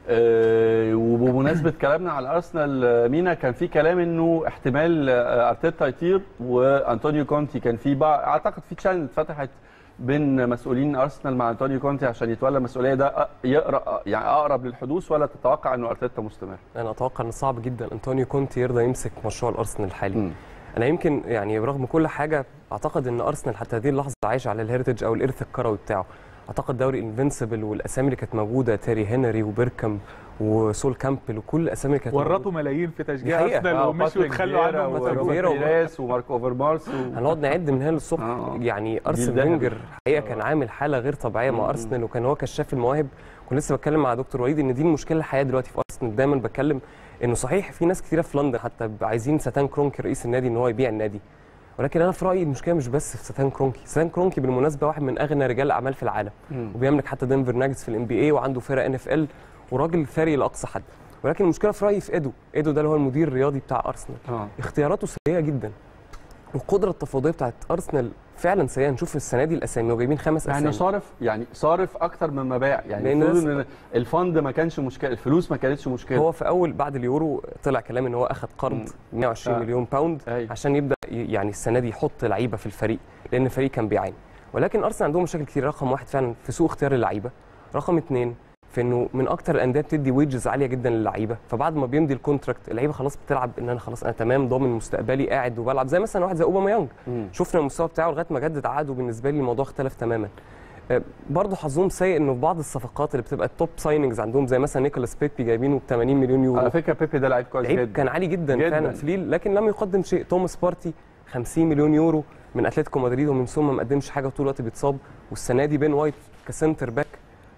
Speaker 1: آه، وبمناسبه كلامنا على ارسنال آه، مينا كان في كلام انه احتمال آه، ارتيتا يطير وانطونيو كونتي كان في بقى اعتقد في تشانل اتفتحت بين مسؤولين ارسنال مع انطونيو كونتي عشان يتولى المسؤوليه ده أ- يقرا يعني اقرب للحدوث ولا تتوقع انه ارتيتا مستمر؟
Speaker 5: انا اتوقع ان صعب جدا انطونيو كونتي يرضى يمسك مشروع الارسنال الحالي
Speaker 1: مم.
Speaker 5: انا يمكن يعني برغم كل حاجه اعتقد ان ارسنال حتى هذه اللحظه عايش على الهيريتج او الارث الكروي بتاعه اعتقد دوري انفنسبل والاسامي اللي كانت موجوده تيري هنري وبيركم وسول كامبل وكل الاسامي اللي كانت
Speaker 4: ورطوا ملايين في
Speaker 5: دي
Speaker 4: تشجيع
Speaker 5: حقيقة.
Speaker 4: ارسنال
Speaker 1: آه،
Speaker 4: ومشوا
Speaker 1: باتريك
Speaker 4: وتخلوا
Speaker 1: فييرا
Speaker 4: عنهم
Speaker 5: باتريك
Speaker 1: وروبرت
Speaker 5: فييرا و-
Speaker 1: بيريز ومارك اوفرمارس و...
Speaker 5: هنقعد نعد من هنا للصبح
Speaker 1: آه.
Speaker 5: يعني ارسن
Speaker 1: الذهبي.
Speaker 5: فينجر حقيقه كان عامل حاله غير طبيعيه مع
Speaker 1: مم.
Speaker 5: ارسنال وكان هو كشاف المواهب كنت لسه بتكلم مع دكتور وليد ان دي المشكله الحقيقيه دلوقتي في ارسنال دايما بتكلم انه صحيح في ناس كتيره في لندن حتى عايزين ساتان كرونكي رئيس النادي ان هو يبيع النادي ولكن انا في رايي المشكله مش بس في ساتان كرونكي ساتان كرونكي بالمناسبه واحد من اغنى رجال الاعمال في العالم
Speaker 1: مم.
Speaker 5: وبيملك حتى دنفر ناجتس في الام بي اي وعنده فرق ان اف ال وراجل ثري لاقصى حد ولكن المشكله في رايي في ايدو ايدو ده اللي هو المدير الرياضي بتاع ارسنال
Speaker 1: اه
Speaker 5: اختياراته سيئه جدا والقدره التفاوضيه بتاعت ارسنال فعلا سيئه نشوف السنه دي الاسامي وجايبين خمس
Speaker 1: يعني
Speaker 5: اسامي
Speaker 1: صارف يعني صارف اكتر مما باع يعني
Speaker 5: لأن
Speaker 1: المفروض
Speaker 5: الناس-
Speaker 1: ان الفند ما كانش مشكله الفلوس ما كانتش مشكله
Speaker 5: هو في اول بعد اليورو طلع كلام ان هو اخذ قرض 120
Speaker 1: آه.
Speaker 5: مليون باوند
Speaker 1: أيوة.
Speaker 5: عشان يبدا ي- يعني السنه دي يحط لعيبه في الفريق لان الفريق كان بيعاني ولكن ارسنال عندهم مشاكل كتير رقم واحد فعلا في سوء اختيار اللعيبه رقم اثنين في انه من اكتر الانديه بتدي ويجز عاليه جدا للعيبه فبعد ما بيمضي الكونتراكت اللعيبه خلاص بتلعب ان انا خلاص انا تمام ضامن مستقبلي قاعد وبلعب زي مثلا واحد زي اوباميانج
Speaker 1: مم.
Speaker 5: شفنا المستوى بتاعه لغايه ما جدد عقده بالنسبه لي الموضوع اختلف تماما آه، برضه حظهم سيء انه في بعض الصفقات اللي بتبقى التوب سايننجز عندهم زي مثلا نيكولاس بيبي جايبينه ب 80 مليون يورو
Speaker 1: على فكره بيبي ده لعيب كويس
Speaker 5: لعيب
Speaker 1: جدا
Speaker 5: كان عالي جدا,
Speaker 1: جداً.
Speaker 5: جداً فعلا في ليل لكن لم يقدم شيء توماس بارتي 50 مليون يورو من اتلتيكو مدريد ومن ثم ما قدمش حاجه طول الوقت بيتصاب والسنه دي بين وايت كسنتر باك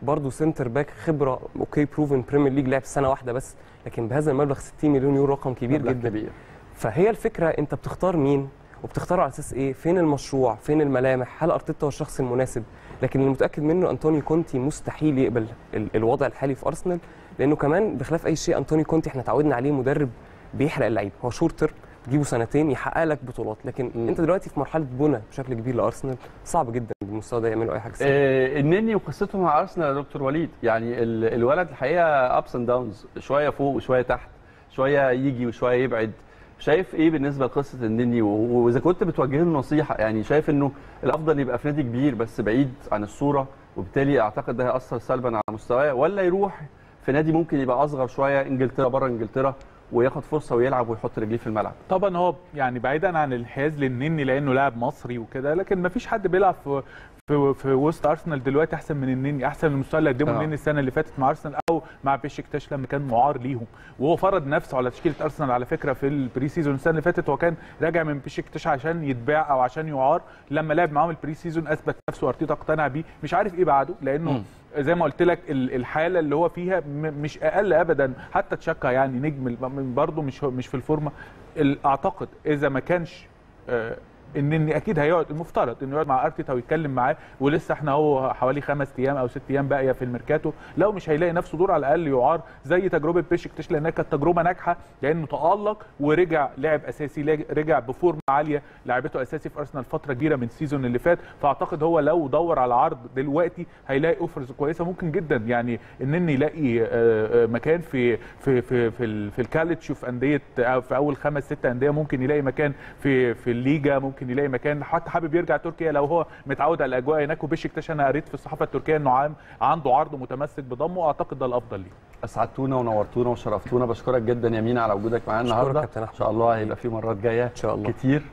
Speaker 5: برضه سنتر باك خبره اوكي بروفن بريمير ليج لعب سنه واحده بس لكن بهذا المبلغ 60 مليون يورو رقم كبير
Speaker 1: مبلغ
Speaker 5: جدا
Speaker 1: كبير
Speaker 5: فهي الفكره انت بتختار مين وبتختاره على اساس ايه فين المشروع فين الملامح هل ارتيتا هو الشخص المناسب لكن اللي متاكد منه انطونيو كونتي مستحيل يقبل ال- الوضع الحالي في ارسنال لانه كمان بخلاف اي شيء انطونيو كونتي احنا اتعودنا عليه مدرب بيحرق اللعيبه هو شورتر تجيبه سنتين يحقق لك بطولات لكن
Speaker 1: مم.
Speaker 5: انت دلوقتي في مرحله بنى بشكل كبير لارسنال صعب جدا بالمستوى ده يعملوا اي حاجه سهلة.
Speaker 1: آه، النني وقصته مع ارسنال يا دكتور وليد يعني ال- الولد الحقيقه ابس اند داونز شويه فوق وشويه تحت شويه يجي وشويه يبعد شايف ايه بالنسبه لقصه النني و- واذا كنت بتوجه له نصيحه يعني شايف انه الافضل يبقى في نادي كبير بس بعيد عن الصوره وبالتالي اعتقد ده هياثر سلبا على مستواه ولا يروح في نادي ممكن يبقى اصغر شويه انجلترا بره انجلترا وياخد فرصه ويلعب ويحط رجليه في الملعب
Speaker 4: طبعا هو يعني بعيدا عن الانحياز للنني لانه لاعب مصري وكده لكن ما فيش حد بيلعب في في, في وسط ارسنال دلوقتي احسن من النني احسن من المستوى اللي قدمه
Speaker 1: آه.
Speaker 4: النني السنه اللي فاتت مع ارسنال او مع بيشكتاش لما كان معار ليهم وهو فرض نفسه على تشكيله ارسنال على فكره في البري سيزون السنه اللي فاتت هو كان راجع من بيشكتاش عشان يتباع او عشان يعار لما لعب معاهم البري سيزون اثبت نفسه وارتيتا اقتنع بيه مش عارف ايه بعده لانه
Speaker 1: مم.
Speaker 4: زي ما قلت لك ال- الحاله اللي هو فيها م- مش اقل ابدا حتى تشكا يعني نجم برضه مش مش في الفورمه ال- اعتقد اذا ما كانش آه، ان اكيد هيقعد المفترض انه يقعد مع ارتيتا ويتكلم معاه ولسه احنا هو حوالي خمس ايام او ست ايام باقيه في الميركاتو لو مش هيلاقي نفسه دور على الاقل يعار زي تجربه بيشكتش لانها كانت تجربه ناجحه لانه تالق ورجع لعب اساسي لاج- رجع بفورمه عاليه لعبته اساسي في ارسنال فتره كبيره من السيزون اللي فات فاعتقد هو لو دور على عرض دلوقتي هيلاقي اوفرز كويسه ممكن جدا يعني ان يلاقي آه، آه، مكان في في في في, ال- في الكالتش وفي انديه أو في اول خمس ست انديه ممكن يلاقي مكان في في الليجا ممكن يلاقي مكان حتى حابب يرجع تركيا لو هو متعود على الاجواء هناك وبشكتاش انا قريت في الصحافه التركيه انه عام عنده عرض متمسك بضمه اعتقد ده الافضل ليه
Speaker 1: اسعدتونا ونورتونا وشرفتونا بشكرك جدا يا مينا على وجودك معانا
Speaker 5: أشكرك
Speaker 1: النهارده
Speaker 5: كابتن
Speaker 1: ان
Speaker 5: أحمد.
Speaker 1: شاء الله هيبقى في مرات جايه
Speaker 5: ان شاء الله
Speaker 1: كتير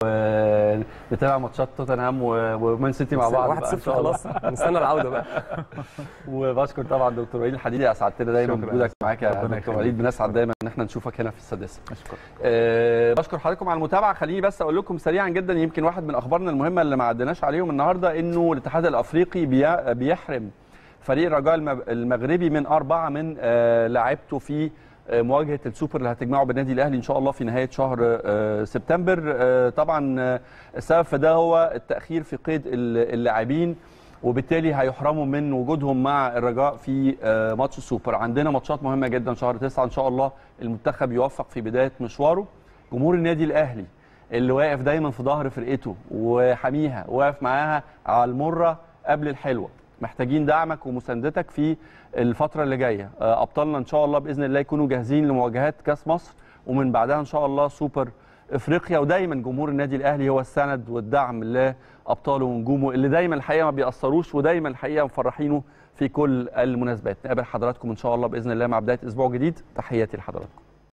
Speaker 1: ونتابع ماتشات توتنهام و- ومان سيتي مع بعض
Speaker 5: واحد
Speaker 1: بقى إن
Speaker 5: صفر
Speaker 1: شاء الله.
Speaker 5: خلاص نستنى العوده بقى
Speaker 1: وبشكر طبعا دكتور وليد الحديدي اسعدتنا دايما
Speaker 4: شكراً.
Speaker 1: بوجودك معاك يا
Speaker 4: ربنا
Speaker 1: دكتور
Speaker 4: يخليك.
Speaker 1: وليد بنسعد دايما ان احنا نشوفك هنا في السادسه
Speaker 4: اشكرك
Speaker 1: أه بشكر حضراتكم على المتابعه خليني بس اقول لكم سريعا جدا يمكن واحد من اخبارنا المهمه اللي ما عدناش عليهم النهارده انه الاتحاد الافريقي بي- بيحرم فريق الرجاء المب- المغربي من اربعه من آه، لاعيبته في آه، مواجهه السوبر اللي هتجمعه بالنادي الاهلي ان شاء الله في نهايه شهر آه، سبتمبر آه، طبعا آه، السبب في ده هو التاخير في قيد ال- اللاعبين وبالتالي هيحرموا من وجودهم مع الرجاء في آه، ماتش السوبر عندنا ماتشات مهمه جدا شهر تسعة ان شاء الله المنتخب يوفق في بدايه مشواره جمهور النادي الاهلي اللي واقف دايما في ظهر فرقته وحميها واقف معاها على المره قبل الحلوه محتاجين دعمك ومساندتك في الفتره اللي جايه آه، ابطالنا ان شاء الله باذن الله يكونوا جاهزين لمواجهات كاس مصر ومن بعدها ان شاء الله سوبر افريقيا ودايما جمهور النادي الاهلي هو السند والدعم لابطاله ونجومه اللي دايما الحقيقه ما بيأثروش ودايما الحقيقه مفرحينه في كل المناسبات نقابل حضراتكم ان شاء الله باذن الله مع بدايه اسبوع جديد تحياتي لحضراتكم